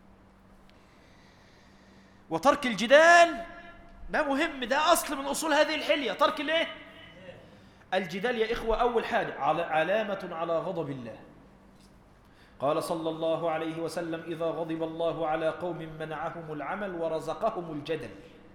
وترك الجدال ده مهم ده أصل من أصول هذه الحلية ترك الايه الجدال يا إخوة أول حاجة علامة على غضب الله قال صلى الله عليه وسلم إذا غضب الله على قوم منعهم العمل ورزقهم الجدل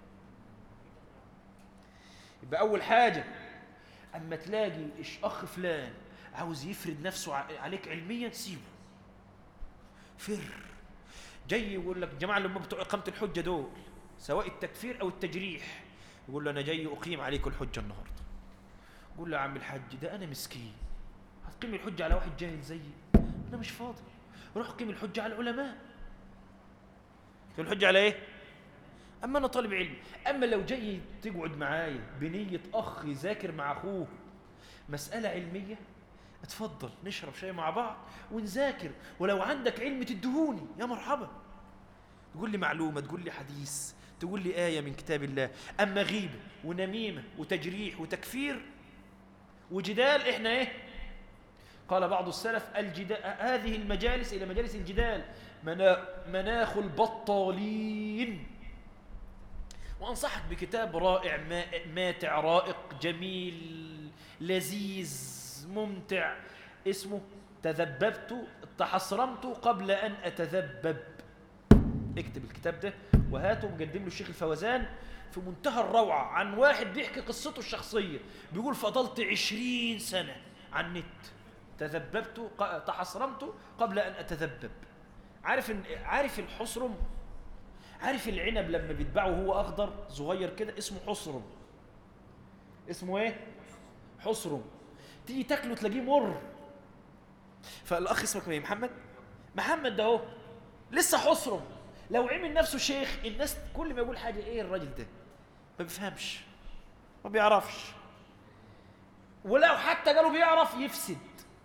يبقى أول حاجة أما تلاقي أخ فلان عاوز يفرد نفسه عليك علميا سيبه فر جاي يقول لك جماعة لما بتوع إقامة الحجة دول سواء التكفير أو التجريح يقول له أنا جاي أقيم عليك الحجة النهاردة قول له يا عم الحج ده أنا مسكين هتقيم الحجة على واحد جاهل زيي أنا مش فاضي روح قيم الحجة على العلماء قيم الحجة على إيه؟ أما أنا طالب علم أما لو جاي تقعد معايا بنية أخ يذاكر مع أخوه مسألة علمية اتفضل نشرب شاي مع بعض ونذاكر ولو عندك علم تدهوني يا مرحبا تقول لي معلومة تقول لي حديث تقول لي آية من كتاب الله أما غيبة ونميمة وتجريح وتكفير وجدال إحنا إيه قال بعض السلف الجدال هذه المجالس إلى مجالس الجدال مناخ البطالين وأنصحك بكتاب رائع ماتع رائق جميل لذيذ ممتع اسمه تذببت تحصرمت قبل أن أتذبب اكتب الكتاب ده وهاته مقدم له الشيخ الفوزان في منتهى الروعة عن واحد بيحكي قصته الشخصية بيقول فضلت عشرين سنة على النت تذببت تحصرمت قبل أن أتذبب عارف عارف الحصرم عارف العنب لما بيتباعه وهو اخضر صغير كده اسمه حصرم اسمه ايه حصرم تيجي تاكله تلاقيه مر فالاخ اسمك ايه محمد محمد ده اهو لسه حصرم لو عمل نفسه شيخ الناس كل ما يقول حاجه ايه الراجل ده ما بيفهمش ما بيعرفش ولو حتى قالوا بيعرف يفسد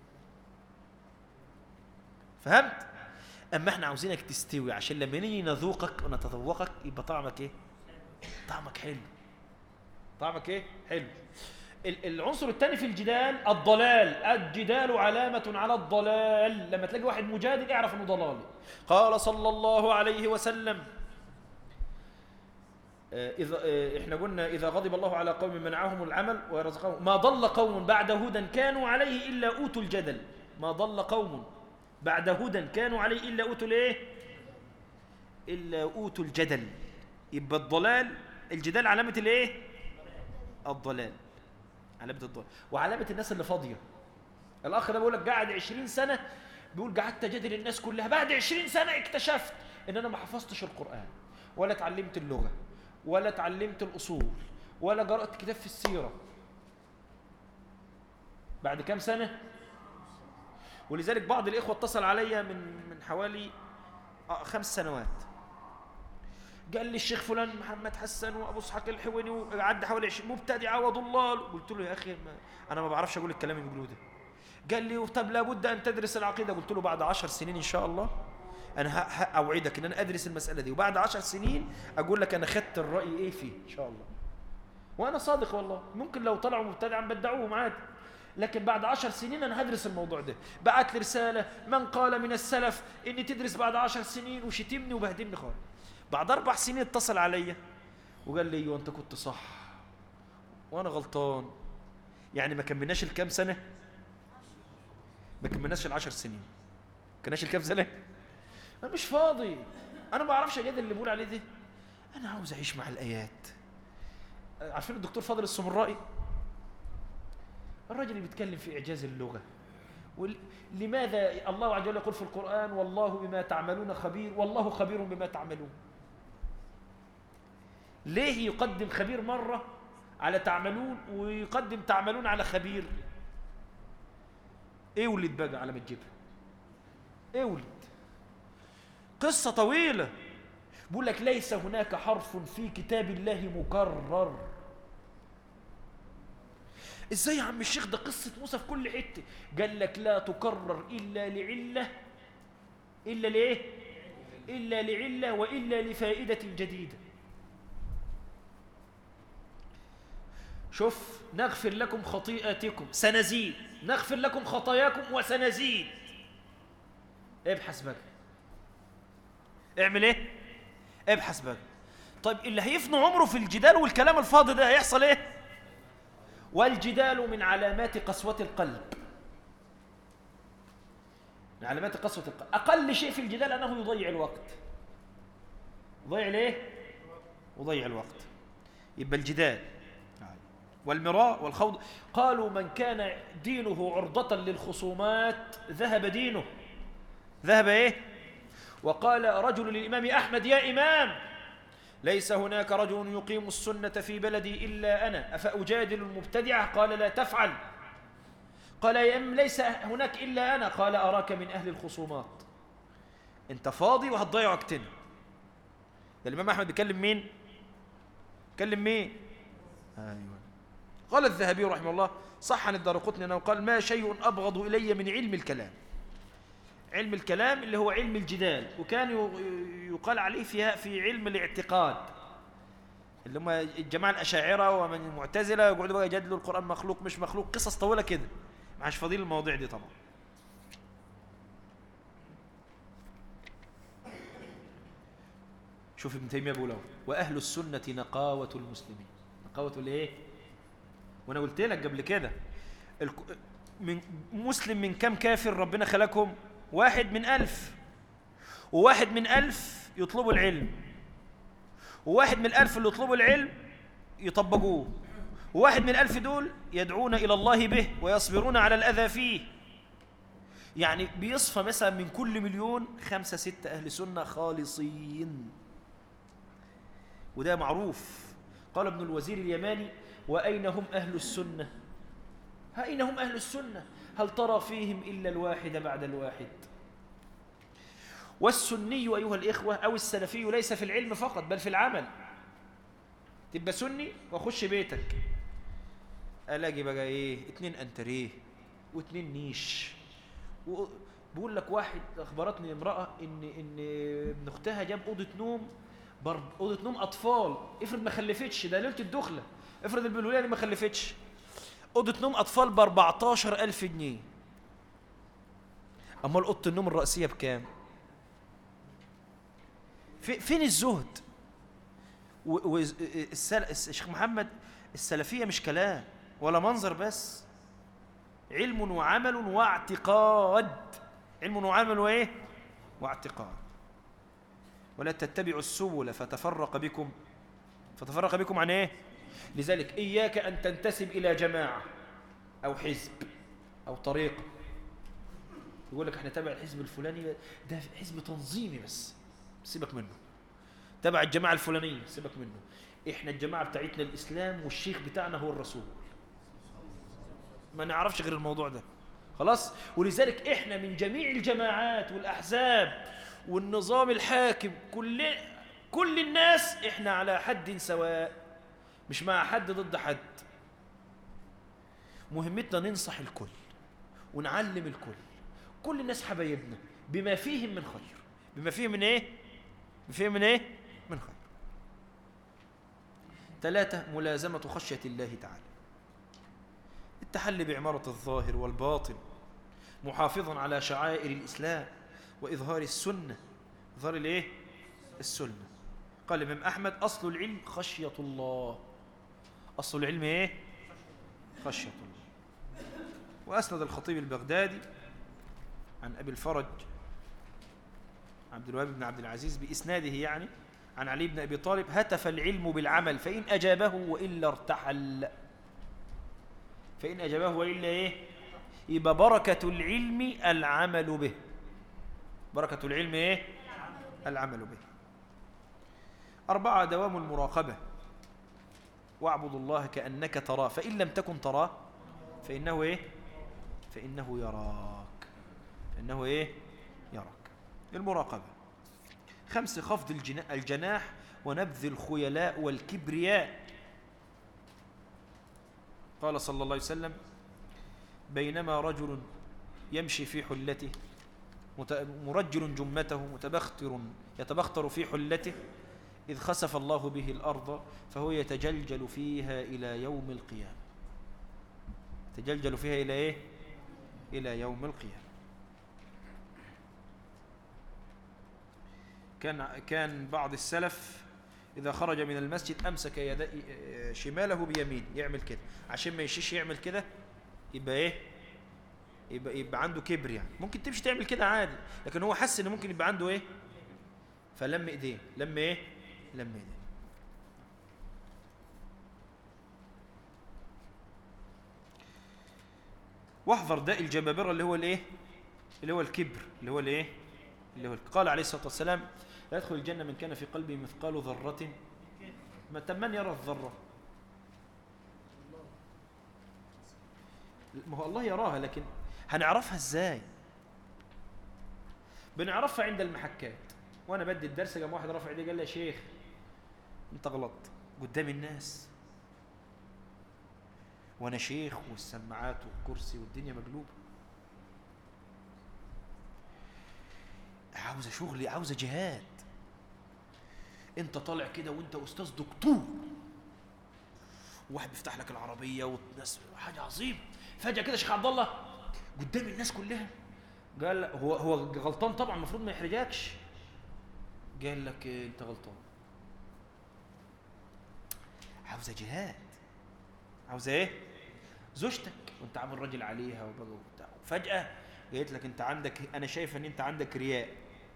فهمت اما احنا عاوزينك تستوي عشان لما نيجي نذوقك ونتذوقك يبقى طعمك ايه طعمك حلو طعمك ايه حلو العنصر الثاني في الجدال الضلال الجدال علامة على الضلال لما تلاقي واحد مجادل اعرف انه ضلال قال صلى الله عليه وسلم آه، إذا آه، إحنا قلنا إذا غضب الله على قوم منعهم العمل ورزقهم ما ضل قوم بعد هدى كانوا عليه إلا أوتوا الجدل ما ضل قوم بعد هدى كانوا عليه إلا أوتوا الإيه إلا أوتوا الجدل يبقى الضلال الجدال علامة الإيه الضلال علامة الضلال وعلامة الناس اللي فاضية الأخ ده بيقول لك قاعد 20 سنة بيقول قعدت أجادل الناس كلها بعد 20 سنة اكتشفت إن أنا ما حفظتش القرآن ولا اتعلمت اللغة ولا اتعلمت الأصول ولا قرأت كتاب في السيرة بعد كام سنة ولذلك بعض الإخوة اتصل علي من من حوالي آه، خمس سنوات قال لي الشيخ فلان محمد حسن وابو اسحاق الحويني وعد حوالي 20 مبتدع عوض الله قلت له يا اخي ما انا ما بعرفش اقول الكلام اللي بيقولوه ده قال لي طب لابد ان تدرس العقيده قلت له بعد 10 سنين ان شاء الله انا اوعدك ان انا ادرس المساله دي وبعد 10 سنين اقول لك انا خدت الراي ايه فيه ان شاء الله وانا صادق والله ممكن لو طلعوا مبتدعا بدعوهم عادي لكن بعد عشر سنين أنا هدرس الموضوع ده بعت لي رسالة من قال من السلف إني تدرس بعد عشر سنين وشتمني وبهدلني خالص بعد أربع سنين اتصل عليا وقال لي أيوة أنت كنت صح وأنا غلطان يعني ما كملناش الكام سنة ما كملناش العشر سنين كناش الكام سنة أنا مش فاضي أنا ما أعرفش أجاد اللي بقول عليه ده أنا عاوز أعيش مع الآيات عارفين الدكتور فاضل السمرائي الرجل اللي بيتكلم في إعجاز اللغة لماذا الله عز وجل يقول في القرآن والله بما تعملون خبير والله خبير بما تعملون ليه يقدم خبير مرة على تعملون ويقدم تعملون على خبير ايه ولد بقى على ما تجيبها ايه ولد قصة طويلة بيقول لك ليس هناك حرف في كتاب الله مكرر ازاي يا عم الشيخ ده قصة موسى في كل حتة قال لك لا تكرر إلا لعلة إلا لإيه إلا لعلة وإلا لفائدة جديدة شوف نغفر لكم خطيئاتكم سنزيد نغفر لكم خطاياكم وسنزيد ابحث بقى اعمل ايه ابحث بقى طيب اللي هيفنى عمره في الجدال والكلام الفاضي ده هيحصل ايه والجدال من علامات قسوة القلب من علامات قسوة القلب أقل شيء في الجدال أنه يضيع الوقت يضيع ليه؟ يضيع الوقت يبقى الجدال والمراء والخوض قالوا من كان دينه عرضة للخصومات ذهب دينه ذهب ايه وقال رجل للإمام أحمد يا إمام ليس هناك رجل يقيم السنة في بلدي إلا أنا أفأجادل المبتدعة قال لا تفعل قال يا أم ليس هناك إلا أنا قال أراك من أهل الخصومات أنت فاضي وهتضيع وقتنا الإمام أحمد بيكلم مين بيكلم مين أيوة قال الذهبي رحمه الله صح عن الدار قطني أنه قال ما شيء أبغض إلي من علم الكلام علم الكلام اللي هو علم الجدال وكان يقال عليه فيها في علم الاعتقاد اللي هم الجماعة الأشاعرة ومن المعتزلة يقعدوا بقى يجادلوا القرآن مخلوق مش مخلوق قصص طويلة كده معاش فاضيين المواضيع دي طبعا شوف ابن تيمية بيقول وأهل السنة نقاوة المسلمين نقاوة الايه وانا قلت لك قبل كده من مسلم من كم كافر ربنا خلقهم واحد من ألف وواحد من ألف يطلبوا العلم وواحد من الألف اللي يطلبوا العلم يطبقوه وواحد من الألف دول يدعون إلى الله به ويصبرون على الأذى فيه يعني بيصفى مثلا من كل مليون خمسة ستة أهل سنة خالصين وده معروف قال ابن الوزير اليماني وأين هم أهل السنة أين هم أهل السنة هل ترى فيهم إلا الواحد بعد الواحد والسني أيها الإخوة أو السلفي ليس في العلم فقط بل في العمل تبقى سني وأخش بيتك ألاقي بقى إيه اتنين أنتريه واتنين نيش بقول لك واحد أخبرتني امرأة إن إن ابن أختها جاب أوضة نوم أوضة نوم أطفال افرض ما خلفتش ده ليلة الدخلة افرض البلولية دي ما خلفتش أوضة نوم أطفال ب 14000 جنيه أمال أوضة النوم الرئيسية بكام؟ فين الزهد؟ والشيخ محمد السلفية مش كلام ولا منظر بس علم وعمل واعتقاد علم وعمل وايه واعتقاد ولا تتبعوا السبل فتفرق بكم فتفرق بكم عن ايه لذلك إياك أن تنتسب إلى جماعة أو حزب أو طريقة يقول لك احنا تبع الحزب الفلاني ده حزب تنظيمي بس سيبك منه تبع الجماعة الفلانية سيبك منه احنا الجماعة بتاعتنا الإسلام والشيخ بتاعنا هو الرسول ما نعرفش غير الموضوع ده خلاص ولذلك احنا من جميع الجماعات والأحزاب والنظام الحاكم كل كل الناس احنا على حد سواء مش مع حد ضد حد مهمتنا ننصح الكل ونعلم الكل كل الناس حبايبنا بما فيهم من خير بما فيهم من ايه بما فيهم من ايه من خير ثلاثة ملازمة خشية الله تعالى التحلي بعمارة الظاهر والباطن محافظا على شعائر الإسلام وإظهار السنة إظهار الإيه؟ السنة قال الإمام أحمد أصل العلم خشية الله أصل العلم إيه؟ خشية الله وأسند الخطيب البغدادي عن أبي الفرج عبد الوهاب بن عبد العزيز بإسناده يعني عن علي بن أبي طالب هتف العلم بالعمل فإن أجابه وإلا ارتحل فإن أجابه وإلا إيه يبقى بركة العلم العمل به بركة العلم إيه العمل به أربعة دوام المراقبة واعبد الله كأنك تراه فإن لم تكن تراه فإنه إيه فإنه يراك فإنه إيه يراك المراقبة خمس خفض الجناح ونبذ الخيلاء والكبرياء قال صلى الله عليه وسلم بينما رجل يمشي في حلته مرجل جمته متبختر يتبختر في حلته إذ خسف الله به الأرض فهو يتجلجل فيها إلى يوم القيامة يتجلجل فيها إلى إيه؟ إلى يوم القيامة كان كان بعض السلف إذا خرج من المسجد أمسك يد شماله بيمين يعمل كده عشان ما يشيش يعمل كده يبقى إيه يبقى, يبقى عنده كبر يعني ممكن تمشي تعمل كده عادي لكن هو حس إن ممكن يبقى عنده إيه فلم إيديه لم إيه لم إيديه واحذر داء الجبابرة اللي هو الايه اللي هو الكبر اللي هو الايه اللي هو قال عليه الصلاة والسلام لا يدخل الجنة من كان في قلبه مثقال ذرة ما من يرى الذرة ما هو الله يراها لكن هنعرفها ازاي بنعرفها عند المحكات وانا بدي الدرس قام واحد رفع ايديه قال لي يا شيخ انت غلط قدام الناس وانا شيخ والسماعات والكرسي والدنيا مقلوبه عاوزه شغل عاوزه جهاد انت طالع كده وانت استاذ دكتور واحد بيفتح لك العربيه والناس حاجه عظيمه فجاه كده شيخ عبد الله قدام الناس كلها قال هو هو غلطان طبعا المفروض ما يحرجكش قال لك إيه انت غلطان عاوزه جهاد عاوزه ايه زوجتك وانت عامل راجل عليها وبتاع فجاه قالت لك انت عندك انا شايف ان انت عندك رياء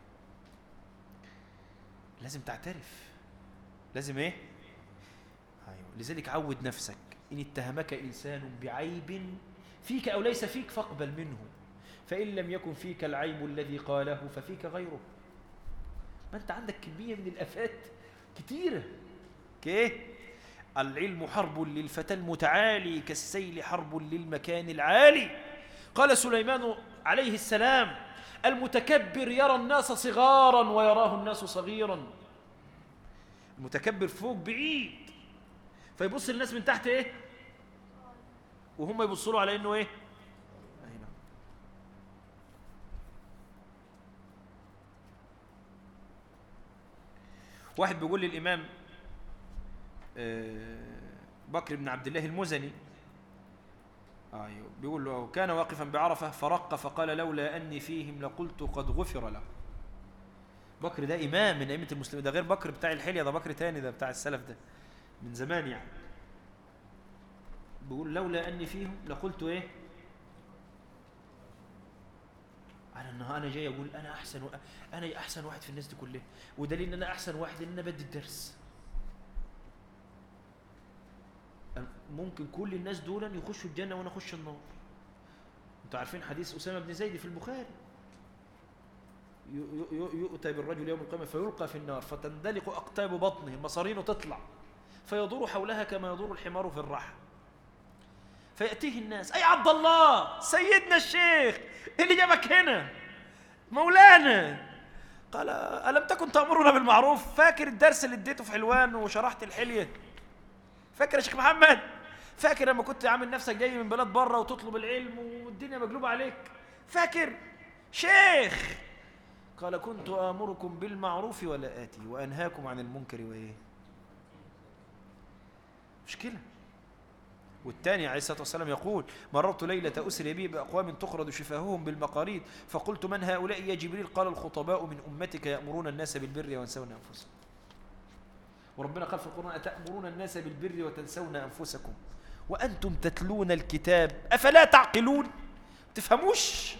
لازم تعترف لازم ايه ايوه لذلك عود نفسك ان اتهمك انسان بعيب فيك او ليس فيك فاقبل منه فان لم يكن فيك العيب الذي قاله ففيك غيره ما انت عندك كميه من الافات كتيره كيه العلم حرب للفتى المتعالي كالسيل حرب للمكان العالي قال سليمان عليه السلام المتكبر يرى الناس صغارا ويراه الناس صغيرا المتكبر فوق بعيد فيبص للناس من تحت ايه وهم يبصوا له على انه ايه واحد بيقول للامام آه، بكر بن عبد الله المزني ايوه بيقول له كان واقفا بعرفه فرق فقال لولا اني فيهم لقلت قد غفر له بكر ده امام من ائمه المسلمين ده غير بكر بتاع الحليه ده بكر تاني ده بتاع السلف ده من زمان يعني بيقول لولا اني فيهم لقلت ايه على انه انا جاي اقول انا احسن و... انا احسن واحد في الناس دي كلها ودليل ان انا احسن واحد ان انا بدي الدرس ممكن كل الناس دول يخشوا الجنه وانا اخش النار انتوا عارفين حديث اسامه بن زيد في البخاري يؤتى بالرجل يوم القيامه فيلقى في النار فتندلق اقطاب بطنه مصارينه تطلع فيدور حولها كما يدور الحمار في الرحى فيأتيه الناس أي عبد الله سيدنا الشيخ إيه اللي جابك هنا مولانا قال ألم تكن تأمرنا بالمعروف فاكر الدرس اللي اديته في حلوان وشرحت الحلية فاكر يا شيخ محمد فاكر لما كنت عامل نفسك جاي من بلاد بره وتطلب العلم والدنيا مقلوبة عليك فاكر شيخ قال كنت آمركم بالمعروف ولا آتي وأنهاكم عن المنكر وإيه مشكلة والثاني عليه الصلاة والسلام يقول مررت ليلة أسري بي بأقوام تخرج شفاههم بالمقاريد فقلت من هؤلاء يا جبريل قال الخطباء من أمتك يأمرون الناس بالبر وينسون أنفسهم وربنا قال في القرآن أتأمرون الناس بالبر وتنسون أنفسكم وأنتم تتلون الكتاب أفلا تعقلون تفهموش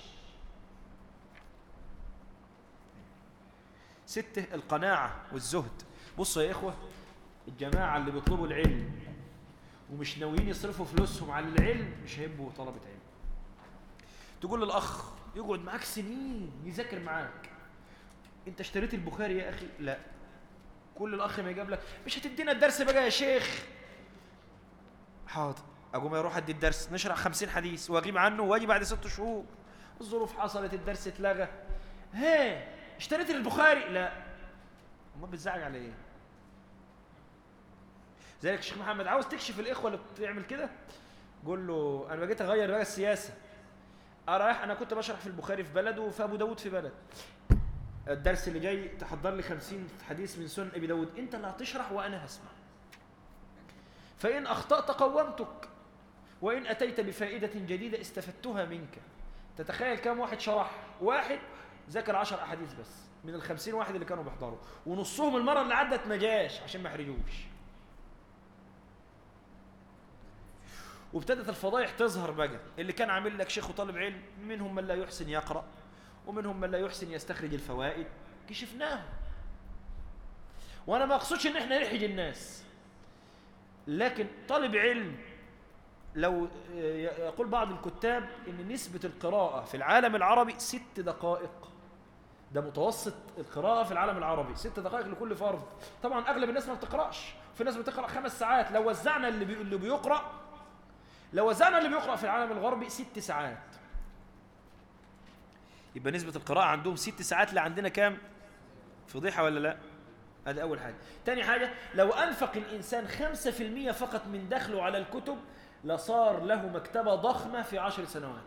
ستة القناعة والزهد بصوا يا إخوة الجماعة اللي بيطلبوا العلم ومش ناويين يصرفوا فلوسهم على العلم مش هيبقوا طلبة علم تقول للأخ يقعد معاك سنين يذاكر معاك انت اشتريت البخاري يا أخي لا كل الأخ ما يجاب لك مش هتدينا الدرس بقى يا شيخ حاضر أقوم أروح أدي الدرس نشرح خمسين حديث وأغيب عنه وأجي بعد ست شهور الظروف حصلت الدرس اتلغى هي اشتريت البخاري لا امال بتزعج على ايه ذلك الشيخ محمد عاوز تكشف الاخوه اللي بتعمل كده قول له انا بقيت اغير بقى السياسه رايح انا كنت بشرح في البخاري في بلد وفي ابو داود في بلد الدرس اللي جاي تحضر لي 50 حديث من سنن ابي داود انت اللي هتشرح وانا هسمع فان اخطات قومتك وان اتيت بفائده جديده استفدتها منك تتخيل كم واحد شرح واحد ذاكر 10 احاديث بس من ال 50 واحد اللي كانوا بيحضروا ونصهم المره اللي عدت ما جاش عشان ما يحرجوش وابتدت الفضايح تظهر بقى اللي كان عامل لك شيخ وطالب علم منهم من لا يحسن يقرأ ومنهم من لا يحسن يستخرج الفوائد كشفناهم وانا ما اقصدش ان احنا نحج الناس لكن طالب علم لو يقول بعض الكتاب ان نسبة القراءة في العالم العربي ست دقائق ده متوسط القراءة في العالم العربي ست دقائق لكل فرد طبعا اغلب الناس ما بتقرأش في ناس بتقرأ خمس ساعات لو وزعنا اللي, بي... اللي بيقرأ لو وزعنا اللي بيقرأ في العالم الغربي ست ساعات يبقى نسبة القراءة عندهم ست ساعات اللي عندنا كام فضيحة ولا لا هذا أول حاجة تاني حاجة لو أنفق الإنسان خمسة في المية فقط من دخله على الكتب لصار له مكتبة ضخمة في عشر سنوات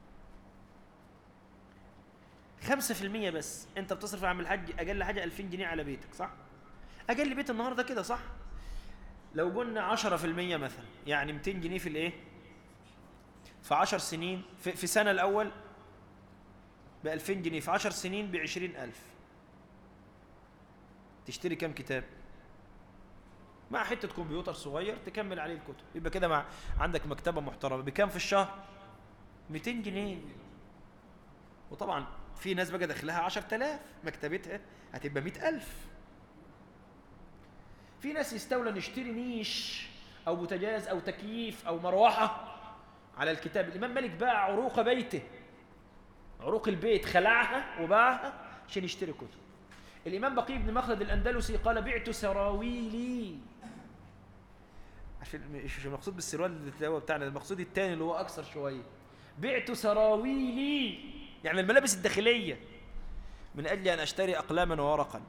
خمسة في المية بس أنت بتصرف عن الحج أقل حاجة ألفين جنيه على بيتك صح أقل بيت النهاردة كده صح لو قلنا عشرة في المية مثلا يعني 200 جنيه في الإيه في 10 سنين في, في سنة الأول ب 2000 جنيه في 10 سنين ب 20000 تشتري كم كتاب مع حتة كمبيوتر صغير تكمل عليه الكتب يبقى كده مع عندك مكتبة محترمة بكام في الشهر 200 جنيه وطبعا في ناس بقى دخلها 10000 مكتبتها هتبقى 100000 في ناس يستولى نشتري نيش او بوتاجاز او تكييف او مروحه على الكتاب الامام مالك باع عروق بيته عروق البيت خلعها وباعها عشان يشتري كتب الامام بقي بن مخلد الاندلسي قال بعت سراويلي عشان مش المقصود بالسروال اللي هو بتاعنا المقصود الثاني اللي هو اكثر شويه بعت سراويلي يعني الملابس الداخليه من اجل ان اشتري اقلاما وورقا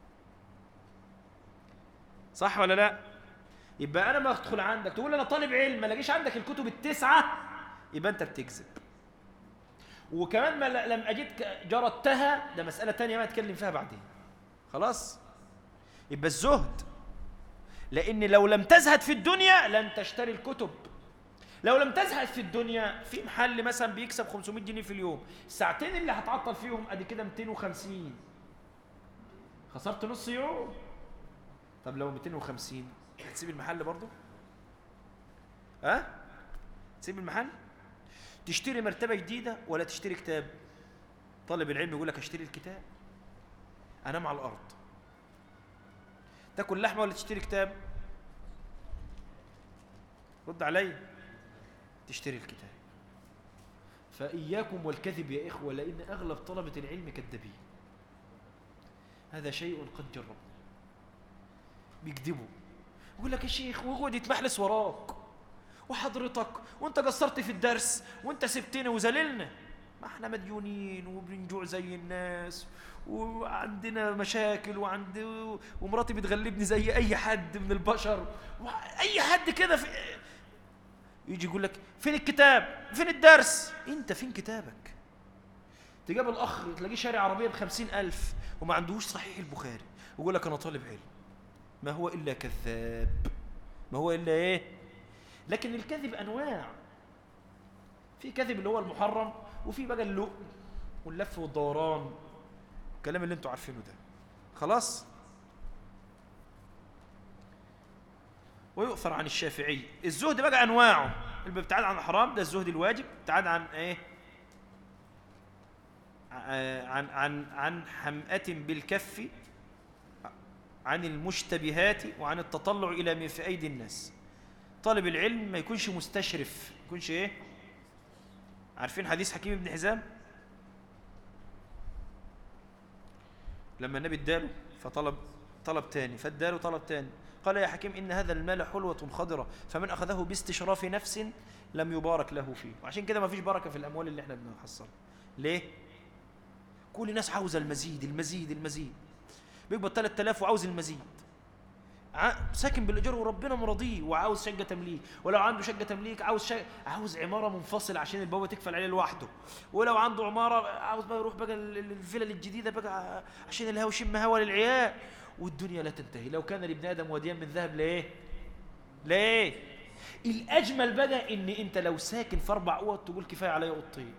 صح ولا لا يبقى انا ما ادخل عندك تقول انا طالب علم ما لاقيش عندك الكتب التسعه يبقى انت بتكذب وكمان ما لم اجدك جردتها ده مساله ثانيه ما اتكلم فيها بعدين خلاص يبقى الزهد لان لو لم تزهد في الدنيا لن تشتري الكتب لو لم تزهد في الدنيا في محل مثلا بيكسب 500 جنيه في اليوم الساعتين اللي هتعطل فيهم ادي كده 250 خسرت نص يوم طب لو 250 هتسيب المحل برضه ها أه؟ تسيب المحل تشتري مرتبة جديدة ولا تشتري كتاب طالب العلم يقول لك اشتري الكتاب انام على الارض تاكل لحمة ولا تشتري كتاب رد علي تشتري الكتاب فإياكم والكذب يا إخوة لأن أغلب طلبة العلم كذابين هذا شيء قد جربنا بيكذبوا يقول لك يا شيخ ويقعد يتمحلس وراك وحضرتك وانت قصرت في الدرس وانت سبتنا وزللنا ما احنا مديونين وبنجوع زي الناس وعندنا مشاكل وعند ومراتي بتغلبني زي اي حد من البشر اي حد كده في يجي يقول لك فين الكتاب فين الدرس انت فين كتابك تجاب الاخ تلاقيه شاري عربيه بخمسين الف وما عندهوش صحيح البخاري ويقول لك انا طالب علم ما هو الا كذاب ما هو الا ايه لكن الكذب انواع في كذب اللي هو المحرم وفي بقى اللؤم واللف والدوران الكلام اللي انتوا عارفينه ده خلاص ويؤثر عن الشافعي الزهد بقى انواعه الابتعاد عن الحرام ده الزهد الواجب ابتعاد عن ايه عن عن عن حمأة بالكف عن المشتبهات وعن التطلع الى ما في ايدي الناس طالب العلم ما يكونش مستشرف ما يكونش ايه عارفين حديث حكيم بن حزام لما النبي اداله فطلب طلب تاني فاداله طلب تاني قال يا حكيم إن هذا المال حلوة خضرة فمن أخذه باستشراف نفس لم يبارك له فيه وعشان كده ما فيش بركة في الأموال اللي احنا بنحصلها ليه؟ كل الناس عاوزة المزيد المزيد المزيد بيقبض 3000 وعاوز المزيد ساكن بالايجار وربنا مرضيه وعاوز شقه تمليك ولو عنده شقه تمليك عاوز شقة عاوز عماره منفصله عشان البوابه تقفل عليه لوحده ولو عنده عماره عاوز بقى يروح بقى الفيلا الجديده بقى عشان الهوا يشم هوا للعيال والدنيا لا تنتهي لو كان لابن ادم وديان من ذهب لايه ليه الاجمل بقى ان انت لو ساكن في اربع اوض تقول كفايه عليا اوضتين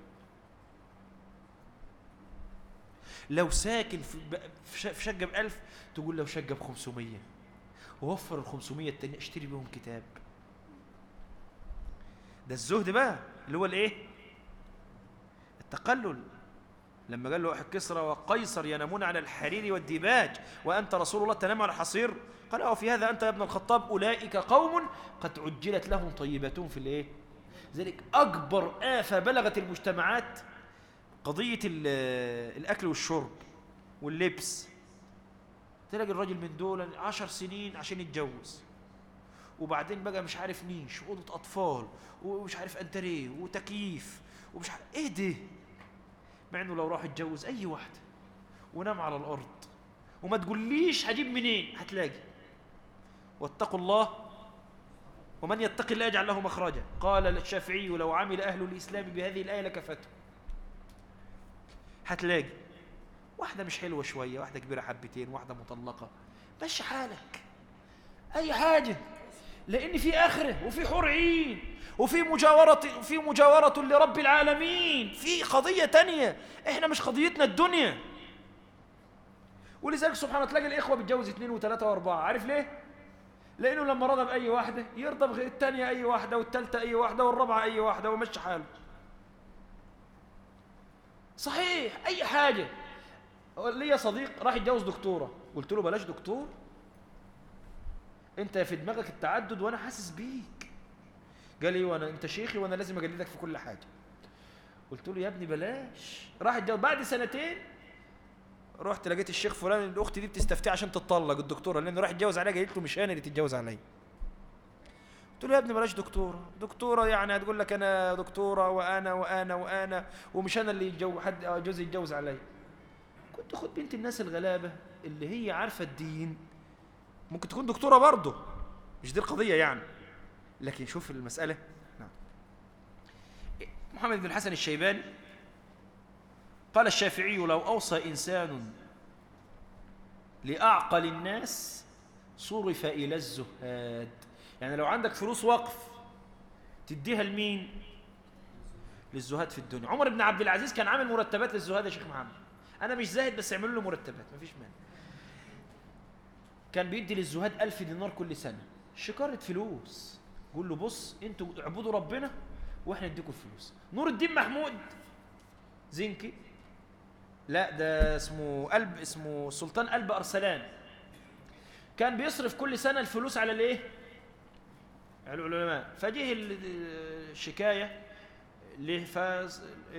لو ساكن في شقه ب 1000 تقول لو شقه ب 500 ووفر ال 500 التانية اشتري بيهم كتاب ده الزهد بقى اللي هو الايه التقلل لما قال له واحد كسرى وقيصر ينامون على الحرير والديباج وأنت رسول الله تنام على الحصير قال وفي هذا أنت يا ابن الخطاب أولئك قوم قد عجلت لهم طيباتهم في الإيه ذلك أكبر آفة بلغت المجتمعات قضية الأكل والشرب واللبس تلاقي الراجل من دول عشر سنين عشان يتجوز وبعدين بقى مش عارف نيش وأوضة أطفال ومش عارف أنتريه وتكييف ومش عارف إيه ده مع إنه لو راح يتجوز أي واحدة ونام على الأرض وما تقوليش هجيب منين هتلاقي واتقوا الله ومن يتق الله يجعل له مخرجا قال الشافعي لو عمل أهل الإسلام بهذه الآية لكفته هتلاقي واحدة مش حلوة شوية واحدة كبيرة حبتين واحدة مطلقة مشي حالك أي حاجة لأن في آخرة وفي حور عين وفي مجاورة وفي مجاورة لرب العالمين في قضية تانية احنا مش قضيتنا الدنيا ولذلك سبحانه تلاقي الإخوة بيتجوز اثنين وثلاثة وأربعة عارف ليه؟ لأنه لما رضى بأي واحدة يرضى بالثانية أي واحدة والثالثة أي واحدة والرابعة أي واحدة ومشي حاله صحيح أي حاجة ليا صديق راح يتجوز دكتورة قلت له بلاش دكتور انت في دماغك التعدد وانا حاسس بيك قال لي وانا انت شيخي وانا لازم اجلدك في كل حاجة قلت له يا ابني بلاش راح يتجوز بعد سنتين رحت لقيت الشيخ فلان الاخت دي بتستفتي عشان تطلق الدكتوره لانه راح يتجوز عليها قالت له مش انا اللي تتجوز عليا قلت له يا ابني بلاش دكتوره دكتوره يعني هتقول لك انا دكتوره وانا وانا وانا ومش انا اللي يتجوز حد جوزي يتجوز عليا كنت خد بنت الناس الغلابه اللي هي عارفه الدين ممكن تكون دكتوره برضه مش دي القضيه يعني لكن شوف المساله نعم محمد بن الحسن الشيباني قال الشافعي لو اوصى انسان لاعقل الناس صرف الى الزهاد يعني لو عندك فلوس وقف تديها لمين للزهاد في الدنيا عمر بن عبد العزيز كان عامل مرتبات للزهاد يا شيخ محمد انا مش زاهد بس اعملوا له مرتبات مفيش مانع كان بيدي للزهاد ألف دينار كل سنة شكارة فلوس قول له بص انتوا اعبدوا ربنا واحنا نديكم الفلوس نور الدين محمود زنكي لا ده اسمه قلب اسمه سلطان قلب ارسلان كان بيصرف كل سنة الفلوس على الايه على العلماء فجه الشكاية لفاز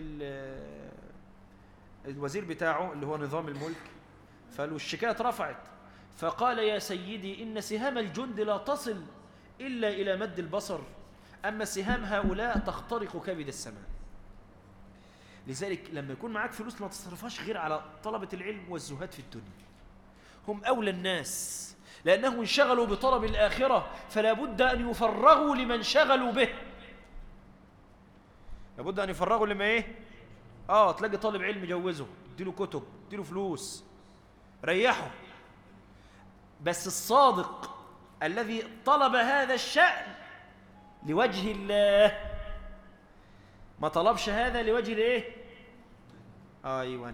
الوزير بتاعه اللي هو نظام الملك فالشكاية الشكاية اترفعت فقال يا سيدي إن سهام الجند لا تصل إلا إلى مد البصر أما سهام هؤلاء تخترق كبد السماء لذلك لما يكون معاك فلوس ما تصرفهاش غير على طلبة العلم والزهاد في الدنيا هم أولى الناس لأنهم انشغلوا بطلب الآخرة فلا بد أن يفرغوا لمن شغلوا به لابد أن يفرغوا لما إيه آه تلاقي طالب علم جوزه اديله كتب اديله فلوس ريحه بس الصادق الذي طلب هذا الشأن لوجه الله ما طلبش هذا لوجه الايه ايوه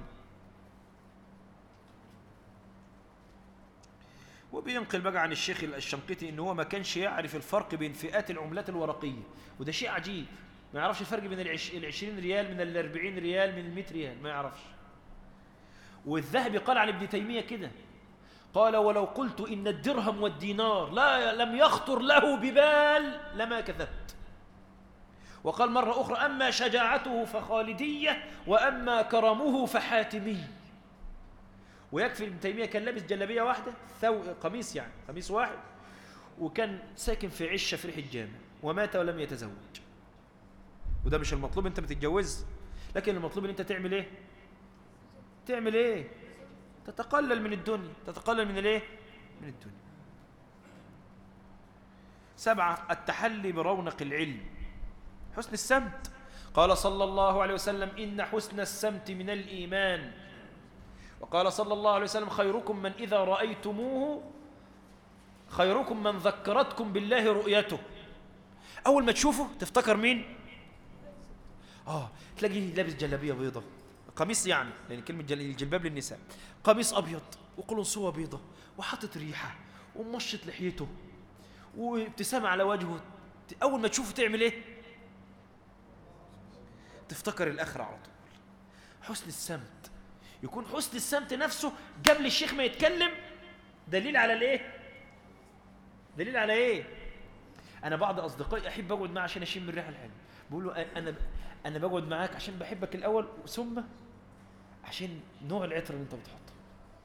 وبينقل بقى عن الشيخ الشنقيطي ان هو ما كانش يعرف الفرق بين فئات العملات الورقيه وده شيء عجيب ما يعرفش الفرق بين ال 20 ريال من ال 40 ريال من ال 100 ريال ما يعرفش والذهبي قال عن ابن تيميه كده قال ولو قلت إن الدرهم والدينار لا لم يخطر له ببال لما كذبت وقال مرة أخرى أما شجاعته فخالدية وأما كرمه فحاتمي ويكفي ابن تيمية كان لابس جلابية واحدة ثو قميص يعني قميص واحد وكان ساكن في عشة في ريح الجامع ومات ولم يتزوج وده مش المطلوب انت ما تتجوز لكن المطلوب ان انت تعمل ايه تعمل ايه تتقلل من الدنيا تتقلل من الايه من الدنيا سبعة التحلي برونق العلم حسن السمت قال صلى الله عليه وسلم إن حسن السمت من الإيمان وقال صلى الله عليه وسلم خيركم من إذا رأيتموه خيركم من ذكرتكم بالله رؤيته أول ما تشوفه تفتكر مين آه تلاقيه لابس جلابية بيضة قميص يعني لأن كلمة الجلباب للنساء قميص أبيض وقلنسوة بيضة وحاطط ريحة ومشط لحيته وابتسامة على وجهه أول ما تشوفه تعمل إيه تفتكر الآخرة على طول حسن السمت يكون حسن السمت نفسه قبل الشيخ ما يتكلم دليل على الايه دليل على ايه انا بعض اصدقائي احب اقعد معاه عشان اشم الريحه الحلوه بقول له انا انا بقعد معاك عشان بحبك الاول ثم عشان نوع العطر اللي انت بتحطه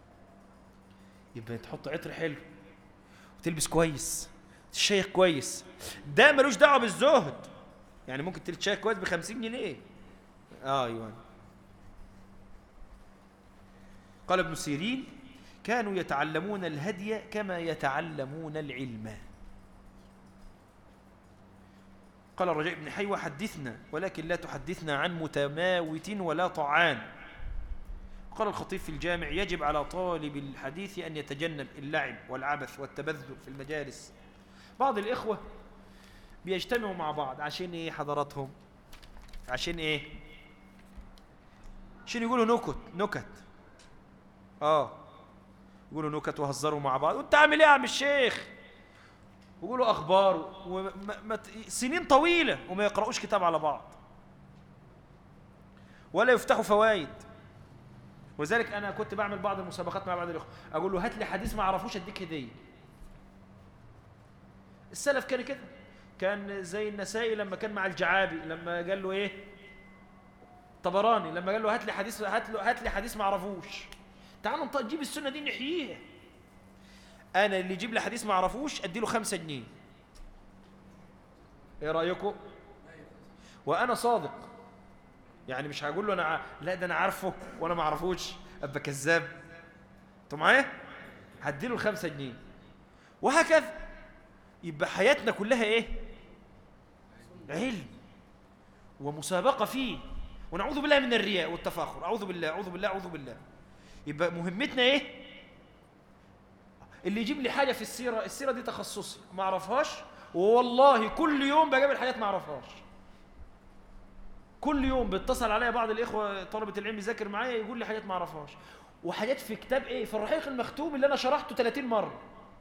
يبقى تحط عطر حلو وتلبس كويس تشيخ كويس ده ملوش دعوه بالزهد يعني ممكن تشيخ كويس ب 50 جنيه اه ايوه قال ابن سيرين كانوا يتعلمون الهدي كما يتعلمون العلم قال الرجاء بن حيوة حدثنا ولكن لا تحدثنا عن متماوت ولا طعان قال الخطيب في الجامع يجب على طالب الحديث أن يتجنب اللعب والعبث والتبذل في المجالس بعض الإخوة بيجتمعوا مع بعض عشان إيه حضراتهم عشان إيه عشان يقولوا نكت نكت اه يقولوا نكت وهزروا مع بعض وانت عامل ايه يا عم الشيخ ويقولوا اخبار وما سنين طويله وما يقراوش كتاب على بعض ولا يفتحوا فوائد ولذلك انا كنت بعمل بعض المسابقات مع بعض الاخوه اقول له هات لي حديث ما اعرفوش اديك هديه السلف كان كده كان زي النسائي لما كان مع الجعابي لما قال له ايه طبراني لما قال له هات لي حديث هات له هات لي حديث ما اعرفوش تعال نجيب السنه دي نحييها انا اللي يجيب لي حديث ما اعرفوش ادي له 5 جنيه ايه رايكم وانا صادق يعني مش هقول له انا ع... لا ده انا عارفه وانا ما اعرفوش ابقى كذاب انتوا معايا هديله الخمسة جنيه وهكذا يبقى حياتنا كلها ايه علم ومسابقة فيه ونعوذ بالله من الرياء والتفاخر أعوذ بالله أعوذ بالله أعوذ بالله يبقى مهمتنا إيه اللي يجيب لي حاجة في السيرة السيرة دي تخصصي ما أعرفهاش والله كل يوم بقابل حاجات ما أعرفهاش كل يوم بيتصل عليا بعض الإخوة طلبة العلم يذاكر معايا يقول لي حاجات ما أعرفهاش وحاجات في كتاب إيه في الرحيق المختوم اللي أنا شرحته 30 مرة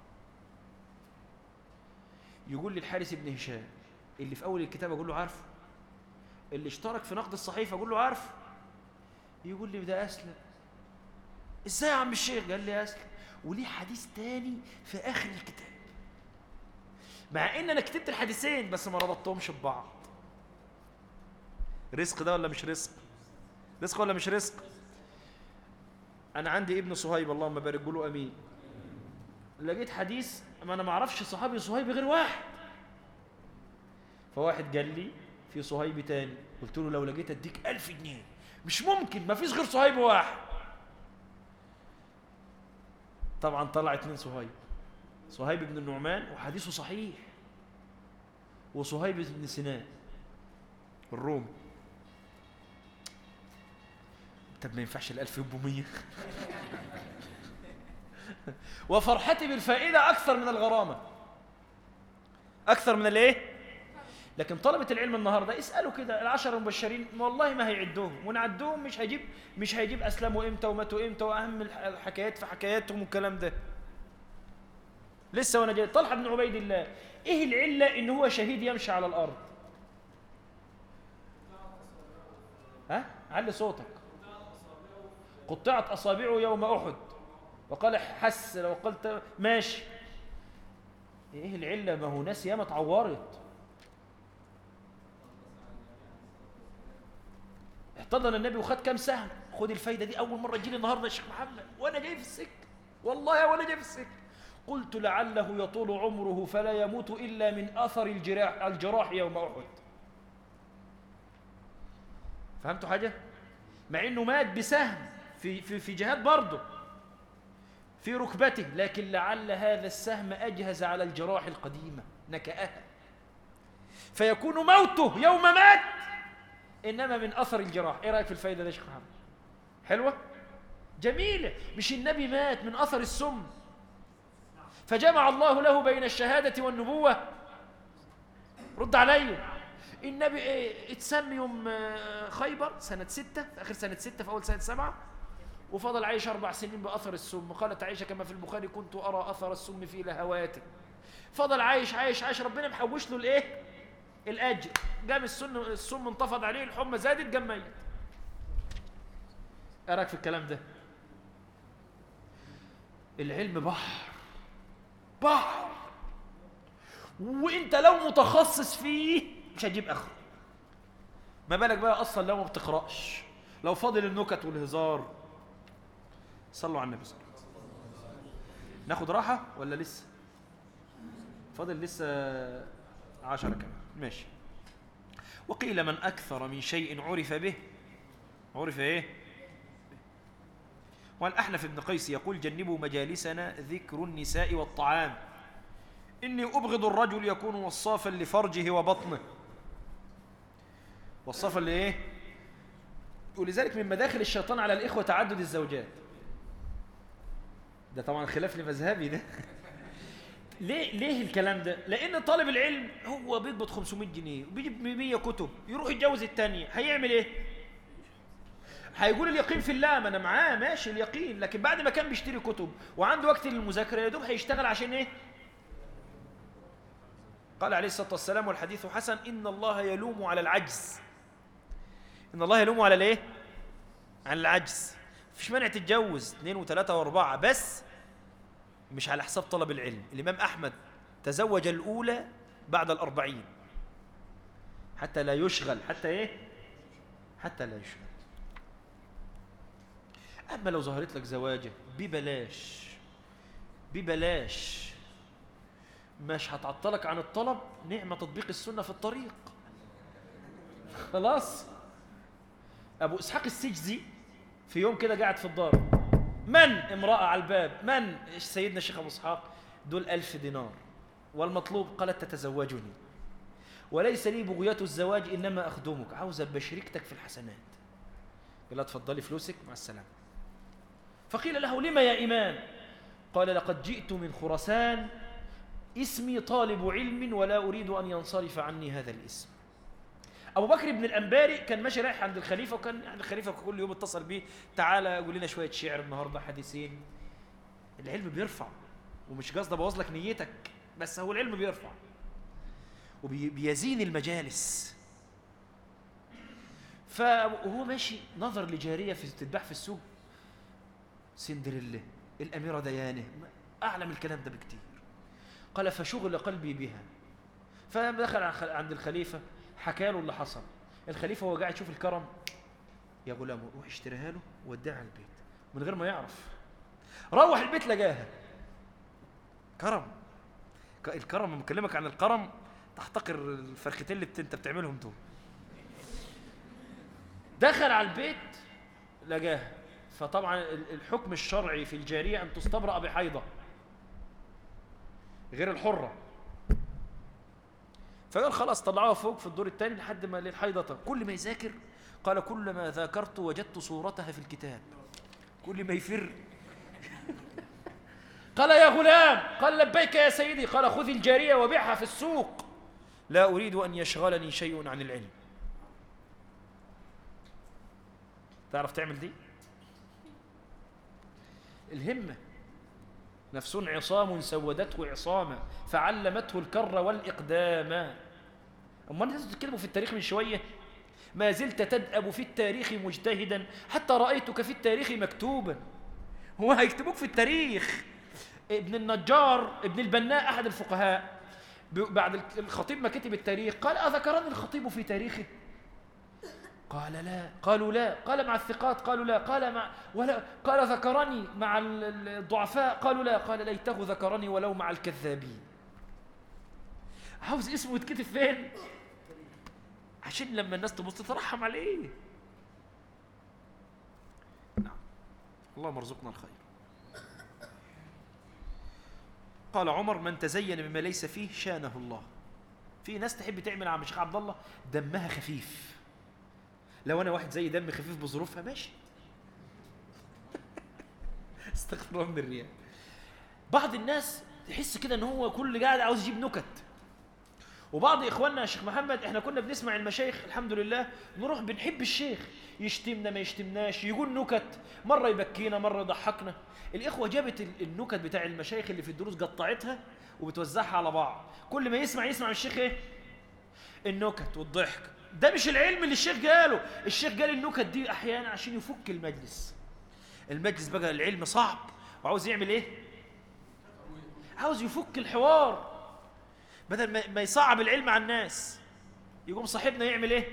يقول لي الحارس ابن هشام اللي في أول الكتاب أقول له عارفه اللي اشترك في نقد الصحيفة أقول له عارفه يقول لي ده أسلم إزاي يا عم الشيخ قال لي أسلم وليه حديث تاني في آخر الكتاب مع إن أنا كتبت الحديثين بس ما ربطتهمش ببعض رزق ده ولا مش رزق رزق ولا مش رزق أنا عندي ابن صهيب اللهم بارك له أمين لقيت حديث ما أنا ما أعرفش صحابي صهيب غير واحد فواحد قال لي في صهيب تاني قلت له لو لقيت اديك ألف جنيه مش ممكن ما فيش غير صهيب واحد طبعا طلع اتنين صهيب صهيب بن النعمان وحديثه صحيح وصهيب بن سنان الروم طب ما ينفعش الألف يبقوا مية وفرحتي بالفائدة أكثر من الغرامة أكثر من الإيه؟ لكن طلبة العلم النهاردة اسألوا كده العشر المبشرين والله ما هيعدوهم ونعدوهم مش هيجيب مش هيجيب أسلموا إمتى وماتوا إمتى وأهم الحكايات في حكاياتهم والكلام ده لسه وأنا جاي طلحة بن عبيد الله إيه العلة إن هو شهيد يمشي على الأرض ها علي صوتك قطعت أصابعه يوم أحد وقال حس لو قلت ماشي إيه العلة ما هو ناس ياما اتعورت احتضن النبي وخد كام سهم خد الفايدة دي أول مرة تجيلي النهاردة يا شيخ محمد وأنا جاي في السكة والله وأنا جاي في السكة قلت لعله يطول عمره فلا يموت إلا من أثر الجراح, الجراح يوم أحد فهمتوا حاجة؟ مع إنه مات بسهم في, في, في جهاد برضه في ركبته لكن لعل هذا السهم أجهز على الجراح القديمة نكأها فيكون موته يوم مات إنما من أثر الجراح إيه رأيك في الفايدة ده يا شيخ محمد حلوة جميلة مش النبي مات من أثر السم فجمع الله له بين الشهادة والنبوة رد علي النبي ايه اتسمي يوم خيبر سنة ستة في آخر سنة ستة في أول سنة سبعة وفضل عايش أربع سنين بأثر السم قالت عائشة كما في البخاري كنت أرى أثر السم في لهواته فضل عايش عايش عايش ربنا محوش له الإيه الأجر قام السن السم انتفض عليه الحمى زادت قام ميت ايه رايك في الكلام ده العلم بحر بحر وانت لو متخصص فيه مش هتجيب اخره ما بالك بقى اصلا لو ما بتقراش لو فاضل النكت والهزار صلوا على النبي صلى الله عليه وسلم ناخد راحه ولا لسه فاضل لسه عشرة كمان ماشي وقيل من أكثر من شيء عرف به عرف إيه والأحنف بن قيس يقول جنبوا مجالسنا ذكر النساء والطعام إني أبغض الرجل يكون وصافا لفرجه وبطنه وصافا لإيه ولذلك من مداخل الشيطان على الإخوة تعدد الزوجات ده طبعا خلاف لمذهبي ده ليه ليه الكلام ده لان طالب العلم هو بيقبض 500 جنيه وبيجيب 100 كتب يروح يتجوز الثانيه هيعمل ايه هيقول اليقين في الله ما انا معاه ماشي اليقين لكن بعد ما كان بيشتري كتب وعنده وقت للمذاكره يا دوب هيشتغل عشان ايه قال عليه الصلاه والسلام والحديث حسن ان الله يلوم على العجز ان الله يلوم على الايه على العجز مفيش مانع تتجوز اثنين وثلاثه واربعه بس مش على حساب طلب العلم الإمام أحمد تزوج الأولى بعد الأربعين حتى لا يشغل حتى إيه حتى لا يشغل أما لو ظهرت لك زواجة ببلاش ببلاش مش هتعطلك عن الطلب نعمة تطبيق السنة في الطريق خلاص أبو إسحاق السجزي في يوم كده قاعد في الدار من امرأة على الباب من سيدنا الشيخ أبو إسحاق دول ألف دينار والمطلوب قالت تتزوجني وليس لي بغية الزواج إنما أخدمك عاوز بشركتك في الحسنات قال تفضلي فلوسك مع السلامة فقيل له لما يا إمام قال لقد جئت من خرسان اسمي طالب علم ولا أريد أن ينصرف عني هذا الاسم أبو بكر بن الأنباري كان ماشي رايح عند الخليفة وكان يعني الخليفة كل يوم اتصل بيه تعالى قول لنا شوية شعر النهاردة حديثين العلم بيرفع ومش قصد أبوظ لك نيتك بس هو العلم بيرفع وبيزين المجالس فهو ماشي نظر لجارية في تتباع في السوق سندريلا الأميرة ديانة أعلم الكلام ده بكتير قال فشغل قلبي بها فدخل عند الخليفة حكى له اللي حصل الخليفة وهو قاعد يشوف الكرم يا غلام روح اشتريها له وديها البيت من غير ما يعرف روح البيت لقاها كرم الكرم لما بكلمك عن الكرم تحتقر الفرختين اللي انت بتعملهم دول دخل على البيت لقاها فطبعا الحكم الشرعي في الجارية أن تستبرأ بحيضة غير الحرة فقال خلاص طلعوها فوق في الدور الثاني لحد ما للحيضة كل ما يذاكر قال كل ما ذاكرت وجدت صورتها في الكتاب كل ما يفر قال يا غلام قال لبيك يا سيدي قال خذ الجارية وبيعها في السوق لا أريد أن يشغلني شيء عن العلم تعرف تعمل دي الهمة نفس عصام سودته عصاما فعلمته الكر والإقدام أما أنت تتكلموا في التاريخ من شوية ما زلت تدأب في التاريخ مجتهدا حتى رأيتك في التاريخ مكتوبا هو هيكتبوك في التاريخ ابن النجار ابن البناء أحد الفقهاء بعد الخطيب ما كتب التاريخ قال أذكرني الخطيب في تاريخه قال لا قالوا لا قال مع الثقات قالوا لا قال مع ولا قال ذكرني مع الضعفاء قالوا لا قال ليته ذكرني ولو مع الكذابين عاوز اسمه يتكتب فين عشان لما الناس تبص تترحم عليه نعم اللهم ارزقنا الخير قال عمر من تزين بما ليس فيه شانه الله في ناس تحب تعمل عم الشيخ عبد الله دمها خفيف لو انا واحد زي دم خفيف بظروفها ماشي استغفر الله من الرياء بعض الناس تحس كده ان هو كل قاعد عاوز يجيب نكت وبعض اخواننا يا شيخ محمد احنا كنا بنسمع المشايخ الحمد لله نروح بنحب الشيخ يشتمنا ما يشتمناش يقول نكت مره يبكينا مره يضحكنا الاخوه جابت النكت بتاع المشايخ اللي في الدروس قطعتها وبتوزعها على بعض كل ما يسمع يسمع من الشيخ ايه النكت والضحك ده مش العلم اللي الشيخ قاله الشيخ قال النكت دي احيانا عشان يفك المجلس المجلس بقى العلم صعب وعاوز يعمل ايه عاوز يفك الحوار بدل ما يصعب العلم على الناس يقوم صاحبنا يعمل ايه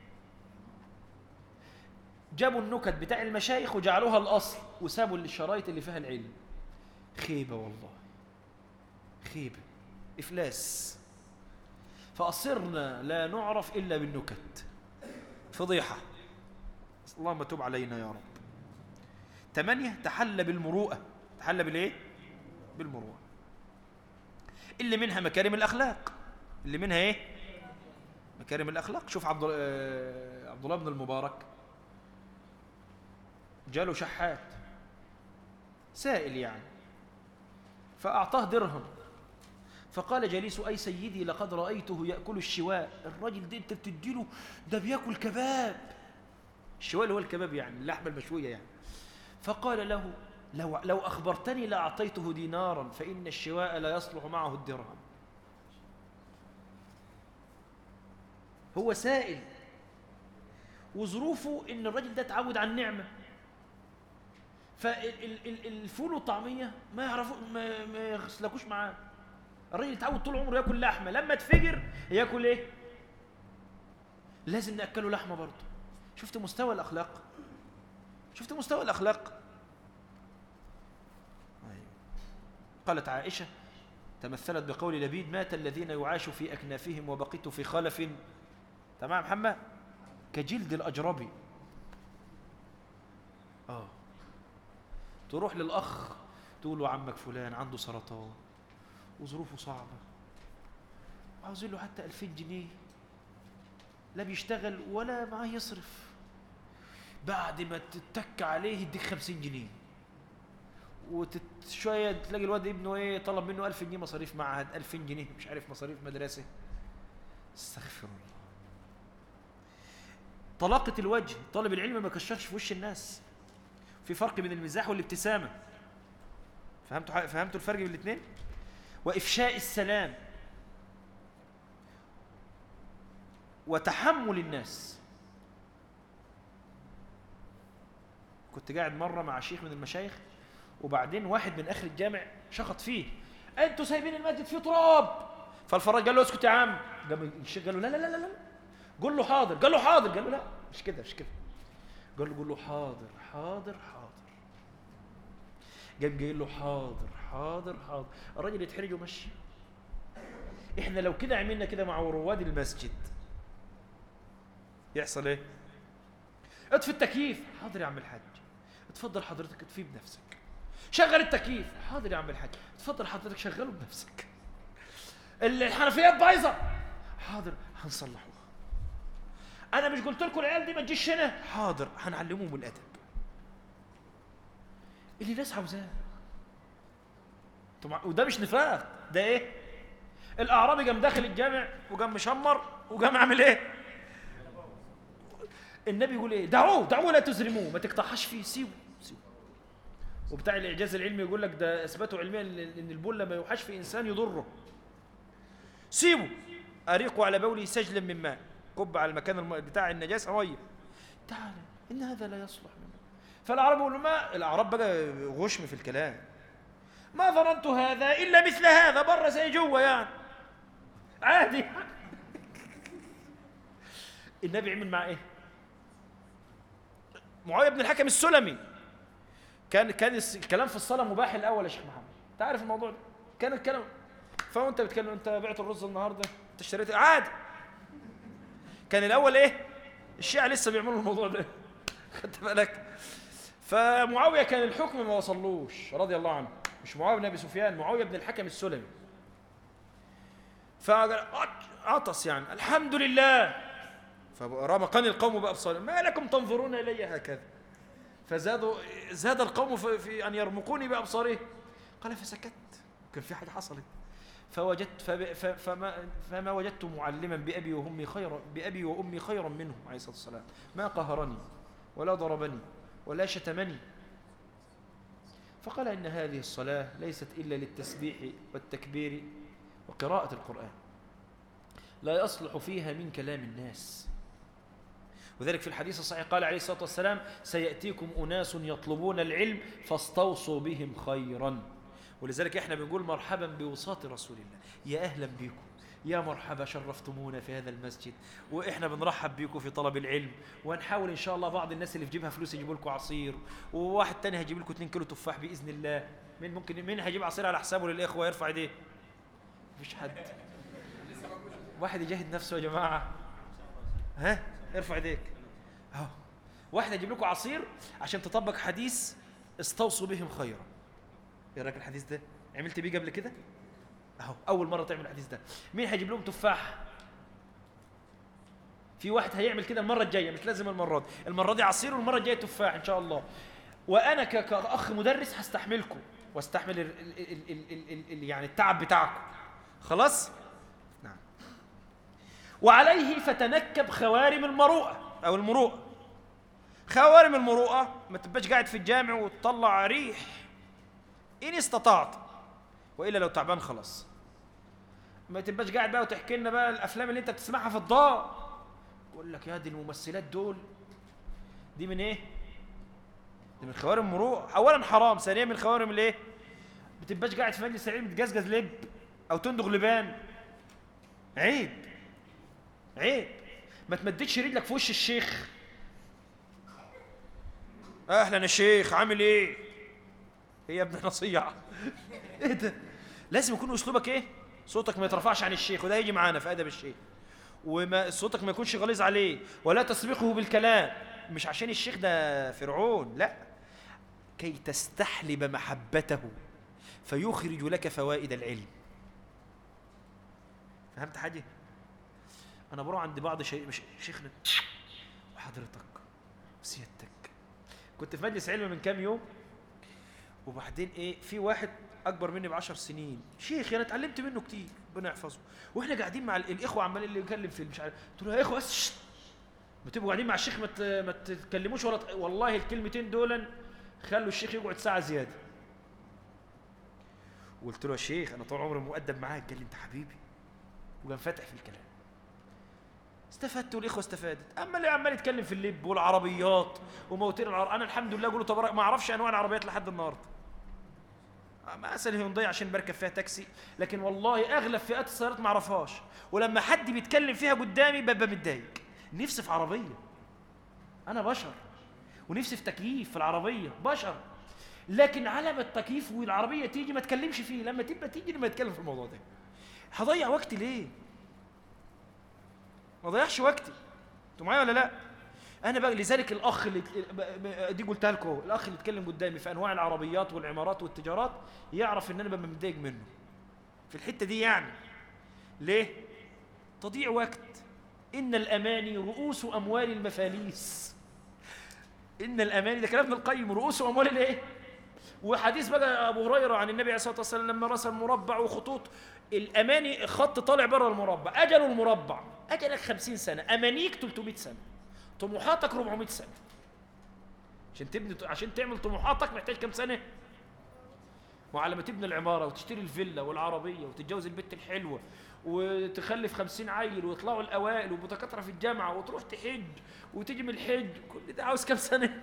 جابوا النكت بتاع المشايخ وجعلوها الاصل وسابوا الشرايط اللي فيها العلم خيبه والله خيبه افلاس فأصرنا لا نعرف إلا بالنكت فضيحة اللهم تب علينا يا رب ثمانية تحلى بالمروءة تحلى بالإيه؟ بالمروءة اللي منها مكارم الأخلاق اللي منها إيه؟ مكارم الأخلاق شوف عبد آه، عبد الله بن المبارك جاله شحات سائل يعني فأعطاه درهم فقال جليس أي سيدي لقد رأيته يأكل الشواء الراجل ده أنت بتديله ده بياكل كباب الشواء اللي هو الكباب يعني اللحمة المشوية يعني فقال له لو, لو أخبرتني لأعطيته دينارا فإن الشواء لا يصلح معه الدرهم هو سائل وظروفه ان الراجل ده تعود على النعمه فالفول والطعميه ما يعرفوا ما, ما يغسلكوش معاه الراجل اتعود طول عمره ياكل لحمه لما تفجر ياكل ايه لازم ناكله لحمه برضه شفت مستوى الاخلاق شفت مستوى الاخلاق أيوه. قالت عائشه تمثلت بقول لبيد مات الذين يعاش في أكنافهم وبقيت في خلف تمام محمد كجلد الأجربي آه تروح للأخ تقول له عمك فلان عنده سرطان وظروفه صعبة عاوزين له حتى 2000 جنيه لا بيشتغل ولا معاه يصرف بعد ما تتك عليه يديك 50 جنيه وشويه تلاقي الواد ابنه ايه طلب منه 1000 جنيه مصاريف معهد 2000 جنيه مش عارف مصاريف مدرسه استغفر الله طلاقة الوجه طالب العلم ما يكشرش في وش الناس في فرق بين المزاح والابتسامة فهمتوا ح- فهمتوا الفرق بين الاثنين وإفشاء السلام وتحمل الناس كنت قاعد مرة مع شيخ من المشايخ وبعدين واحد من اخر الجامع شخط فيه انتوا سايبين المسجد فيه تراب فالفراج قال له اسكت يا عم قام الشيخ قال له لا لا لا لا لا قول له حاضر قال له حاضر قال له لا مش كده مش كده قال له قول له حاضر حاضر حاضر قام قايل له حاضر حاضر حاضر الراجل يتحرج ومشي احنا لو كده عملنا كده مع رواد المسجد يحصل ايه اطفي التكييف حاضر يا عم الحاج اتفضل حضرتك اطفيه بنفسك شغل التكييف حاضر يا عم الحاج اتفضل حضرتك شغله بنفسك الحنفيات بايظه حاضر هنصلحوها انا مش قلت لكم العيال دي ما تجيش هنا حاضر هنعلمهم الادب اللي الناس عاوزاه طبعا وده مش نفاق ده ايه الاعرابي قام داخل الجامع وقام مشمر وقام عامل ايه النبي يقول ايه دعوه دعوه لا تزرموه ما تقطعهاش فيه سيبه سيبه وبتاع الاعجاز العلمي يقول لك ده اثبته علميا ان إن البول لما يوحش في انسان يضره سيبه اريقوا على بوله سجلا من ماء كب على المكان الم... بتاع النجاسه ميه تعال ان هذا لا يصلح منه فالاعراب يقولوا ما الاعراب بقى غشم في الكلام ما ظننت هذا الا مثل هذا بره زي جوه يعني عادي النبي عمل مع ايه معاويه بن الحكم السلمي كان كان الس- الكلام في الصلاه مباح الاول يا شيخ محمد انت عارف الموضوع ده كان الكلام فانت بتتكلم انت بعت الرز النهارده انت اشتريت عادي كان الاول ايه الشيعة لسه بيعملوا الموضوع ده خدت بالك فمعاويه كان الحكم ما وصلوش رضي الله عنه مش معاويه بن ابي سفيان معاويه بن الحكم السلمي فعطس يعني الحمد لله فرمقني القوم بابصارهم ما لكم تنظرون الي هكذا فزادوا زاد القوم في, في ان يرمقوني بابصارهم قال فسكت كان في حاجه حصلت فوجدت فب- ف- فما, فما وجدت معلما بابي وامي خيرا بابي وامي خيرا منه عليه الصلاه والسلام ما قهرني ولا ضربني ولا شتمني فقال ان هذه الصلاه ليست الا للتسبيح والتكبير وقراءه القران لا يصلح فيها من كلام الناس وذلك في الحديث الصحيح قال عليه الصلاة والسلام سيأتيكم أناس يطلبون العلم فاستوصوا بهم خيرا ولذلك احنا بنقول مرحبا بوساط رسول الله يا أهلا بكم يا مرحبا شرفتمونا في هذا المسجد واحنا بنرحب بيكم في طلب العلم ونحاول ان شاء الله بعض الناس اللي في جيبها فلوس يجيبوا لكم عصير وواحد تاني هيجيب لكم 2 كيلو تفاح باذن الله مين ممكن مين هيجيب عصير على حسابه للاخوه يرفع ايديه مفيش حد واحد يجاهد نفسه يا جماعه ها ارفع ايديك اهو واحد يجيب لكم عصير عشان تطبق حديث استوصوا بهم خيرا ايه رايك الحديث ده عملت بيه قبل كده اهو اول مره تعمل الحديث ده مين هيجيب لهم تفاح في واحد هيعمل كده المره الجايه مش لازم المره دي المره دي عصير والمره الجايه تفاح ان شاء الله وانا ك- كاخ مدرس هستحملكم واستحمل ال ال ال ال ال ال ال يعني التعب بتاعكم خلاص نعم وعليه فتنكب خوارم المروءه او المروءه خوارم المروءه ما تبقاش قاعد في الجامع وتطلع ريح ان استطعت والا لو تعبان خلاص ما تبقاش قاعد بقى وتحكي لنا بقى الافلام اللي انت بتسمعها في الدار يقول لك يا دي الممثلات دول دي من ايه دي من خوارم المروءه اولا حرام ثانيا من خوارم الايه ما تبقاش قاعد في مجلس العلم بتجزجز لب او تندغ لبان عيب عيب ما تمددش رجلك في وش الشيخ اهلا يا شيخ عامل ايه ايه يا ابن نصيع ايه ده لازم يكون اسلوبك ايه صوتك ما يترفعش عن الشيخ وده هيجي معانا في ادب الشيخ وما صوتك ما يكونش غليظ عليه ولا تسبقه بالكلام مش عشان الشيخ ده فرعون لا كي تستحلب محبته فيخرج لك فوائد العلم فهمت حاجه انا بروح عند بعض شيء مش شيخنا وحضرتك وسيادتك كنت في مجلس علم من كام يوم وبعدين ايه في واحد اكبر مني بعشر سنين شيخ انا اتعلمت منه كتير ربنا يحفظه واحنا قاعدين مع ال- الاخوه عمال اللي يتكلم في مش عارف قلت له يا اخوه بس شت. ما تبقوا قاعدين مع الشيخ ما ت- ما تتكلموش ولا ت- والله الكلمتين دول خلوا الشيخ يقعد ساعه زياده وقلت له يا شيخ انا طول عمري مؤدب معاك قال لي انت حبيبي وقام فاتح في الكلام استفدت والاخوه استفادت اما اللي عمال يتكلم في اللب والعربيات وموتير العرب انا الحمد لله اقول تبارك ما اعرفش انواع العربيات لحد النهارده ما اسال هيونداي عشان بركب فيها تاكسي لكن والله اغلب فئات السيارات ما اعرفهاش ولما حد بيتكلم فيها قدامي ببقى متضايق نفسي في عربيه انا بشر ونفسي في تكييف في العربيه بشر لكن على ما التكييف والعربيه تيجي ما اتكلمش فيه لما تبقى تيجي لما اتكلم في الموضوع ده هضيع وقتي ليه ما ضيعش وقتي انتوا معايا ولا لا انا بقى لذلك الاخ اللي دي قلتها لكم أهو، الاخ اللي اتكلم قدامي في انواع العربيات والعمارات والتجارات يعرف ان انا ببقى متضايق منه في الحته دي يعني ليه تضييع وقت ان الاماني رؤوس اموال المفاليس ان الاماني ده كلام ابن القيم رؤوس اموال الايه وحديث بقى ابو هريره عن النبي عليه الصلاه والسلام لما رسم مربع وخطوط الاماني خط طالع بره المربع اجله المربع اجلك 50 سنه امانيك 300 سنه طموحاتك 400 سنه عشان تبني عشان تعمل طموحاتك محتاج كام سنه وعلى ما تبني العماره وتشتري الفيلا والعربيه وتتجوز البنت الحلوه وتخلف خمسين عيل ويطلعوا الاوائل ومتكاثره في الجامعه وتروح تحج وتيجي من الحج كل ده عاوز كام سنه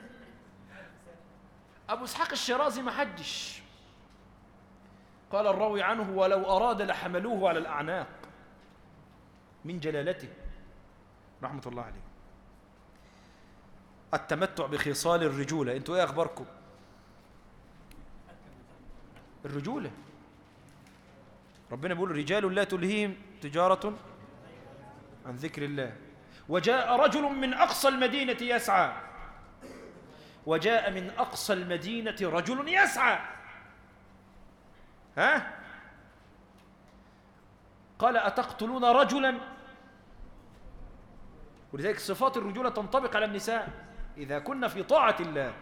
ابو اسحاق الشيرازي ما حجش قال الراوي عنه ولو اراد لحملوه على الاعناق من جلالته رحمه الله عليه التمتع بخصال الرجوله انتوا ايه اخباركم الرجوله ربنا بيقول رجال لا تلهيهم تجاره عن ذكر الله وجاء رجل من اقصى المدينه يسعى وجاء من اقصى المدينه رجل يسعى ها قال اتقتلون رجلا ولذلك صفات الرجوله تنطبق على النساء اذا كنا في طاعه الله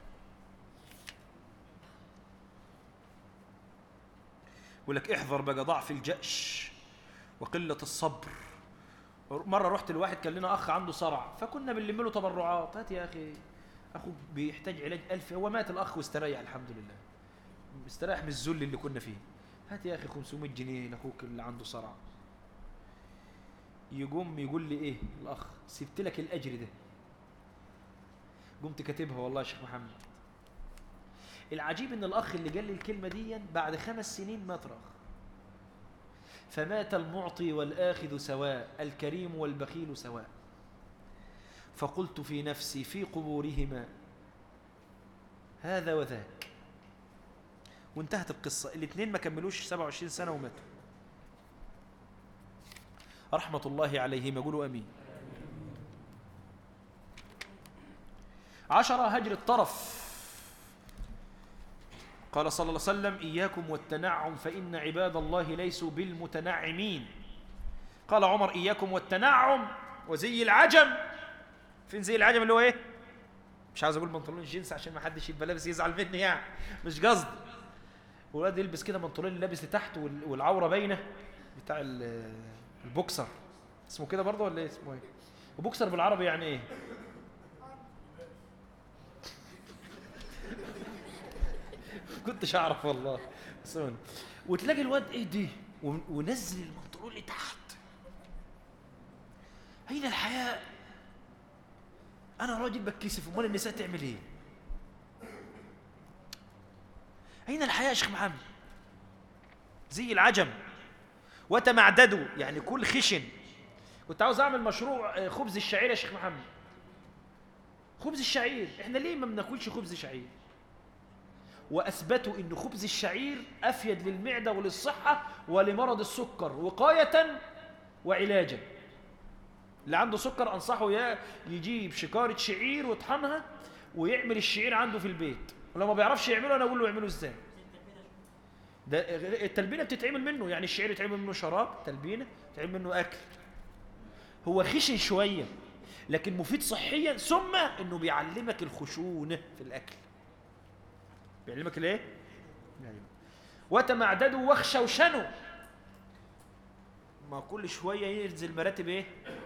يقول لك احذر بقى ضعف الجأش وقلة الصبر مرة رحت لواحد كان لنا أخ عنده صرع فكنا بنلم له تبرعات هات يا أخي أخوك بيحتاج علاج ألف هو مات الأخ واستريح الحمد لله استريح من الذل اللي كنا فيه هات يا أخي 500 جنيه لأخوك اللي عنده صرع يقوم يقول لي إيه الأخ سبت لك الأجر ده قمت كاتبها والله يا شيخ محمد العجيب ان الاخ اللي قال لي الكلمه دي بعد خمس سنين مات راخ فمات المعطي والاخذ سواء الكريم والبخيل سواء فقلت في نفسي في قبورهما هذا وذاك وانتهت القصه الاثنين ما كملوش 27 سنه وماتوا رحمه الله عليهما قولوا امين عشرة هجر الطرف قال صلى الله عليه وسلم إياكم والتنعم فإن عباد الله ليسوا بالمتنعمين قال عمر إياكم والتنعم وزي العجم فين زي العجم اللي هو إيه مش عايز أقول بنطلون جينز عشان ما حدش يبقى لابس يزعل مني يعني مش قصدي والواد يلبس كده بنطلون لابس لتحت وال- والعورة باينة بتاع ال- البوكسر اسمه كده برضه ولا إيه اسمه إيه وبوكسر بالعربي يعني إيه كنتش اعرف والله بس هو- وتلاقي الواد ايه دي ون- ونزل البنطلون لتحت اين الحياء انا راجل بتكسف امال النساء تعمل ايه اين الحياء يا شيخ محمد زي العجم وتمعددوا يعني كل خشن كنت عاوز اعمل مشروع آه، خبز الشعير يا شيخ محمد خبز الشعير احنا ليه ما بناكلش خبز شعير وأثبتوا أن خبز الشعير أفيد للمعدة وللصحة ولمرض السكر وقاية وعلاجا اللي عنده سكر أنصحه يا يجيب شكارة شعير ويطحنها ويعمل الشعير عنده في البيت ولو ما بيعرفش يعمله أنا أقول له يعمله إزاي ده التلبينة بتتعمل منه يعني الشعير يتعمل منه شراب تلبينة يتعمل منه أكل هو خشن شوية لكن مفيد صحيا ثم انه بيعلمك الخشونه في الاكل بيعلمك الايه بيعلمك. وتمعددوا واخشوشنوا ما كل شويه ينزل مراتب ايه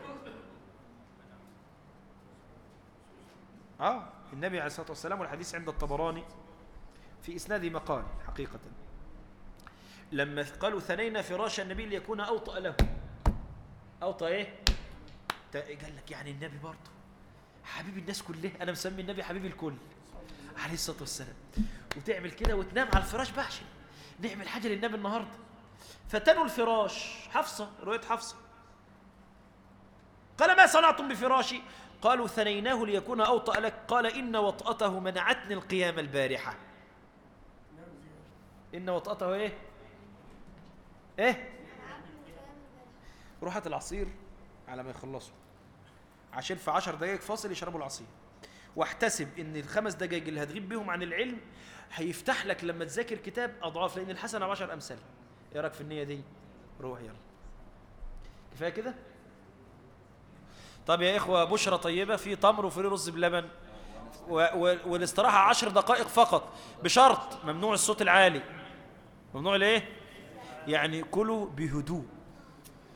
اه النبي عليه الصلاه والسلام والحديث عند الطبراني في اسناده مقال حقيقه لما قالوا ثنينا فراش النبي ليكون اوطأ له اوطأ ايه قال لك يعني النبي برضه حبيب الناس كلها انا مسمي النبي حبيب الكل عليه الصلاه والسلام وتعمل كده وتنام على الفراش بقى عشان نعمل حاجه للنبي النهارده فتنوا الفراش حفصه رؤيه حفصه قال ما صنعتم بفراشي قالوا ثنيناه ليكون اوطأ لك قال ان وطأته منعتني القيام البارحه ان وطأته ايه ايه روحت العصير على ما يخلصوا عشان في عشر دقايق فاصل يشربوا العصير واحتسب ان الخمس دقايق اللي هتغيب بيهم عن العلم هيفتح لك لما تذاكر كتاب اضعاف لان الحسنه بعشر امثال ايه رايك في النيه دي روح يلا كفايه كده طب يا اخوه بشرى طيبه في تمر وفي رز بلبن و... و... والاستراحه عشر دقائق فقط بشرط ممنوع الصوت العالي ممنوع الايه يعني كلوا بهدوء